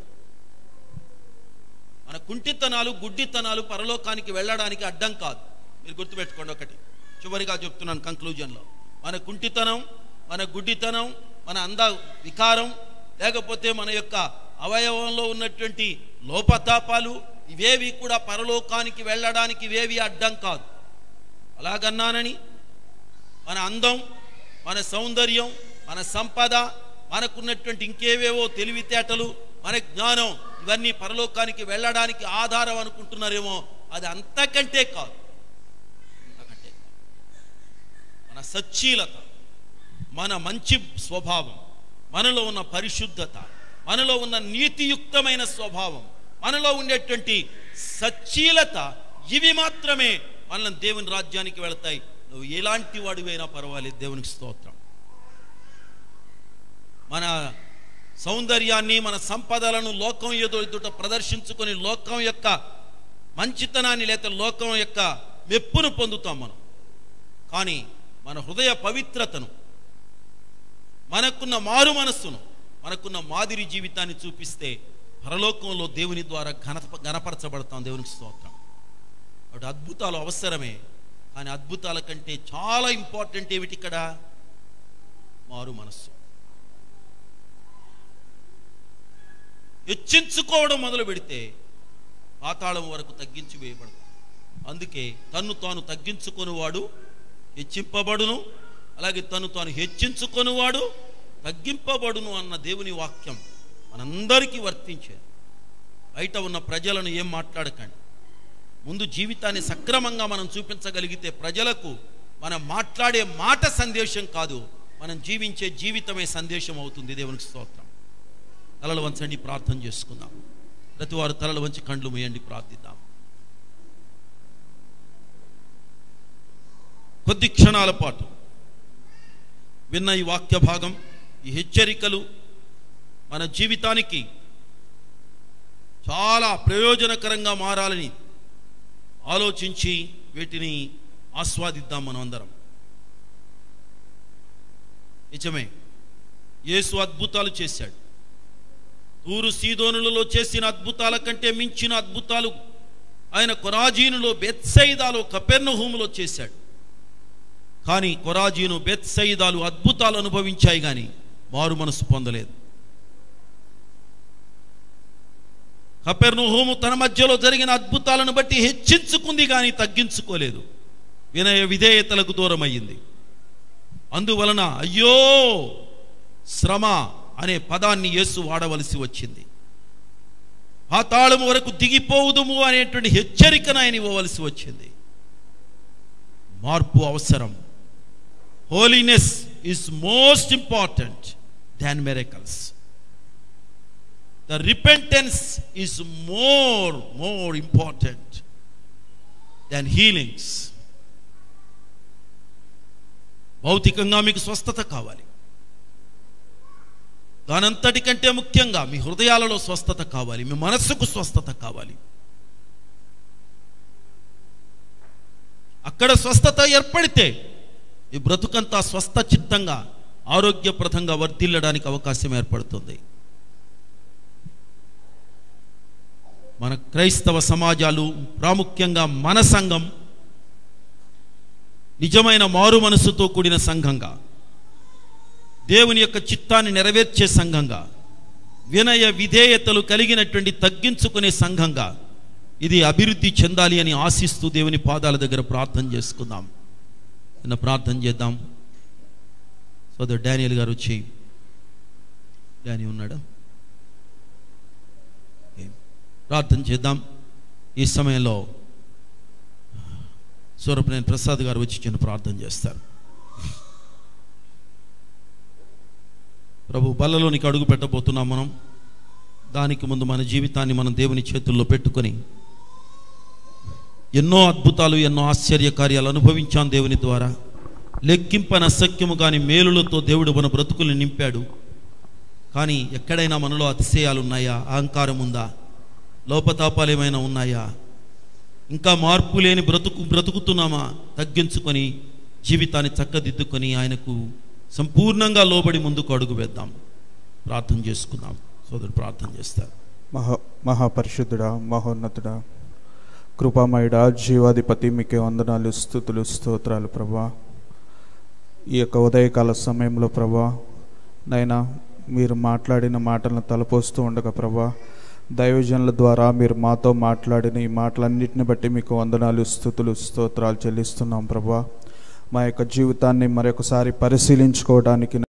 మన కుంటితనాలు గుడ్డితనాలు పరలోకానికి వెళ్ళడానికి అడ్డం కాదు మీరు గుర్తుపెట్టుకోండి ఒకటి చివరిగా చెప్తున్నాను కంక్లూజన్లో మన కుంటితనం మన గుడ్డితనం మన అంద వికారం లేకపోతే మన యొక్క అవయవంలో ఉన్నటువంటి లోపతాపాలు ఇవేవి కూడా పరలోకానికి వెళ్ళడానికి ఇవేవి అడ్డం కాదు అలాగన్నానని మన అందం మన సౌందర్యం మన సంపద మనకున్నటువంటి ఇంకేవేవో తెలివితేటలు మన జ్ఞానం ఇవన్నీ పరలోకానికి వెళ్ళడానికి ఆధారం అనుకుంటున్నారేమో అది అంతకంటే కాదు అంతకంటే కాదు. మన సచ్చీలత మన మంచి స్వభావం మనలో ఉన్న పరిశుద్ధత మనలో ఉన్న నీతియుక్తమైన స్వభావం మనలో ఉండేటువంటి సచ్చీలత ఇవి మాత్రమే మనల్ని దేవుని రాజ్యానికి వెళతాయి నువ్వు ఎలాంటి వాడివైనా పర్వాలేదు దేవునికి స్తోత్రం మన సౌందర్యాన్ని మన సంపదలను లోకం ఏదో ఎదుట ప్రదర్శించుకొని లోకం యొక్క మంచితనాన్ని లేక లోకం యొక్క మెప్పును పొందుతాం మనం కానీ మన హృదయ పవిత్రతను మనకున్న మారు మనస్సును మనకున్న మాదిరి జీవితాన్ని చూపిస్తే పరలోకంలో దేవుని ద్వారా ఘన ఘనపరచబడతాం దేవునికి స్తోత్రం కాబట్టి అద్భుతాలు అవసరమే కానీ అద్భుతాల కంటే చాలా ఇంపార్టెంట్ ఏమిటి ఇక్కడ మారు మనస్సు హెచ్చించుకోవడం మొదలు పెడితే పాతాళం వరకు తగ్గించి వేయబడతాం అందుకే తన్ను తాను తగ్గించుకొనివాడు హెచ్చింపబడును అలాగే తను తాను హెచ్చించుకొనివాడు తగ్గింపబడును అన్న దేవుని వాక్యం మనందరికీ వర్తించేది బయట ఉన్న ప్రజలను ఏం మాట్లాడకండి ముందు జీవితాన్ని సక్రమంగా మనం చూపించగలిగితే ప్రజలకు మనం మాట్లాడే మాట సందేశం కాదు మనం జీవించే జీవితమే సందేశం అవుతుంది దేవునికి స్తోత్రం తలలు వంచండి ప్రార్థన చేసుకుందాం ప్రతి వారు తలలు వంచి కండ్లు మూయండి ప్రార్థిద్దాం కొద్ది క్షణాల పాటు విన్న ఈ వాక్య భాగం ఈ హెచ్చరికలు మన జీవితానికి చాలా ప్రయోజనకరంగా మారాలని ఆలోచించి వీటిని ఆస్వాదిద్దాం మనం అందరం నిజమే యేసు అద్భుతాలు చేశాడు తూరు సీదోనులలో చేసిన అద్భుతాల కంటే మించిన అద్భుతాలు ఆయన కొరాజీనులో బెత్సైదాలో కపెర్నహూములో చేశాడు కానీ కొరాజీను బెత్సైదాలు అద్భుతాలు అనుభవించాయి కానీ మారు మనసు పొందలేదు కపెర్నహూము తన మధ్యలో జరిగిన అద్భుతాలను బట్టి హెచ్చించుకుంది కానీ తగ్గించుకోలేదు వినయ విధేయతలకు దూరమయ్యింది అందువలన అయ్యో శ్రమ అనే పదాన్ని యేసు వాడవలసి వచ్చింది పాతాళము వరకు దిగిపోవుదుము అనేటువంటి హెచ్చరికను ఆయన ఇవ్వవలసి వచ్చింది మార్పు అవసరం holiness is most important than miracles the repentance is more more important than healings భౌతికంగా మీకు స్వస్థత కావాలి దానంతటి కంటే ముఖ్యంగా మీ హృదయాలలో స్వస్థత కావాలి మీ మనస్సుకు స్వస్థత కావాలి అక్కడ స్వస్థత ఏర్పడితే ఈ బ్రతుకంతా స్వస్థ చిత్తంగా ఆరోగ్యప్రదంగా వర్ధిల్లడానికి అవకాశం ఏర్పడుతుంది మన క్రైస్తవ సమాజాలు ప్రాముఖ్యంగా మన సంఘం నిజమైన మారు మనసుతో కూడిన సంఘంగా దేవుని యొక్క చిత్తాన్ని నెరవేర్చే సంఘంగా వినయ విధేయతలు కలిగినటువంటి తగ్గించుకునే సంఘంగా ఇది అభివృద్ధి చెందాలి అని ఆశిస్తూ దేవుని పాదాల దగ్గర ప్రార్థన చేసుకుందాం నిన్న ప్రార్థన చేద్దాం సోదరు డానియల్ గారు వచ్చి డాని ఉన్నాడా ఓకే. ప్రార్థన చేద్దాం ఈ సమయంలో సూరపనేని ప్రసాద్ గారు వచ్చి చిన్న ప్రార్థన చేస్తారు ప్రభు బల్లలోనికి అడుగు పెట్టబోతున్నాం మనం దానికి ముందు మన జీవితాన్ని మనం దేవుని చేతుల్లో పెట్టుకొని ఎన్నో అద్భుతాలు ఎన్నో ఆశ్చర్య కార్యాలు అనుభవించాం దేవుని ద్వారా లెక్కింపని అసఖ్యము కానీ మేలులతో దేవుడు మన బ్రతుకుల్ని నింపాడు కానీ ఎక్కడైనా మనలో అతిశయాలు ఉన్నాయా అహంకారం ఉందా లోపతాపాలు ఏమైనా ఉన్నాయా ఇంకా మార్పు లేని బ్రతుకు బ్రతుకుతున్నామా తగ్గించుకొని జీవితాన్ని చక్కదిద్దుకొని ఆయనకు సంపూర్ణంగా లోబడి ముందుకు అడుగు వేద్దాం ప్రార్థన చేసుకుందాం సోదరు ప్రార్థన చేస్తారు మహా మహాపరిశుద్ధుడా మహోన్నతుడా కృపామయుడా జీవాధిపతి మీకే వందనాలు స్థుతులు స్తోత్రాలు ప్రభా ఈ యొక్క ఉదయకాల సమయంలో ప్రభా నైనా మీరు మాట్లాడిన మాటలను తలపోస్తూ ఉండగా ప్రభా దైవజనుల ద్వారా మీరు మాతో మాట్లాడిన ఈ మాటలన్నిటిని బట్టి మీకు వందనాలు స్థుతులు స్తోత్రాలు చెల్లిస్తున్నాం ప్రభా మా యొక్క జీవితాన్ని మరొకసారి పరిశీలించుకోవడానికి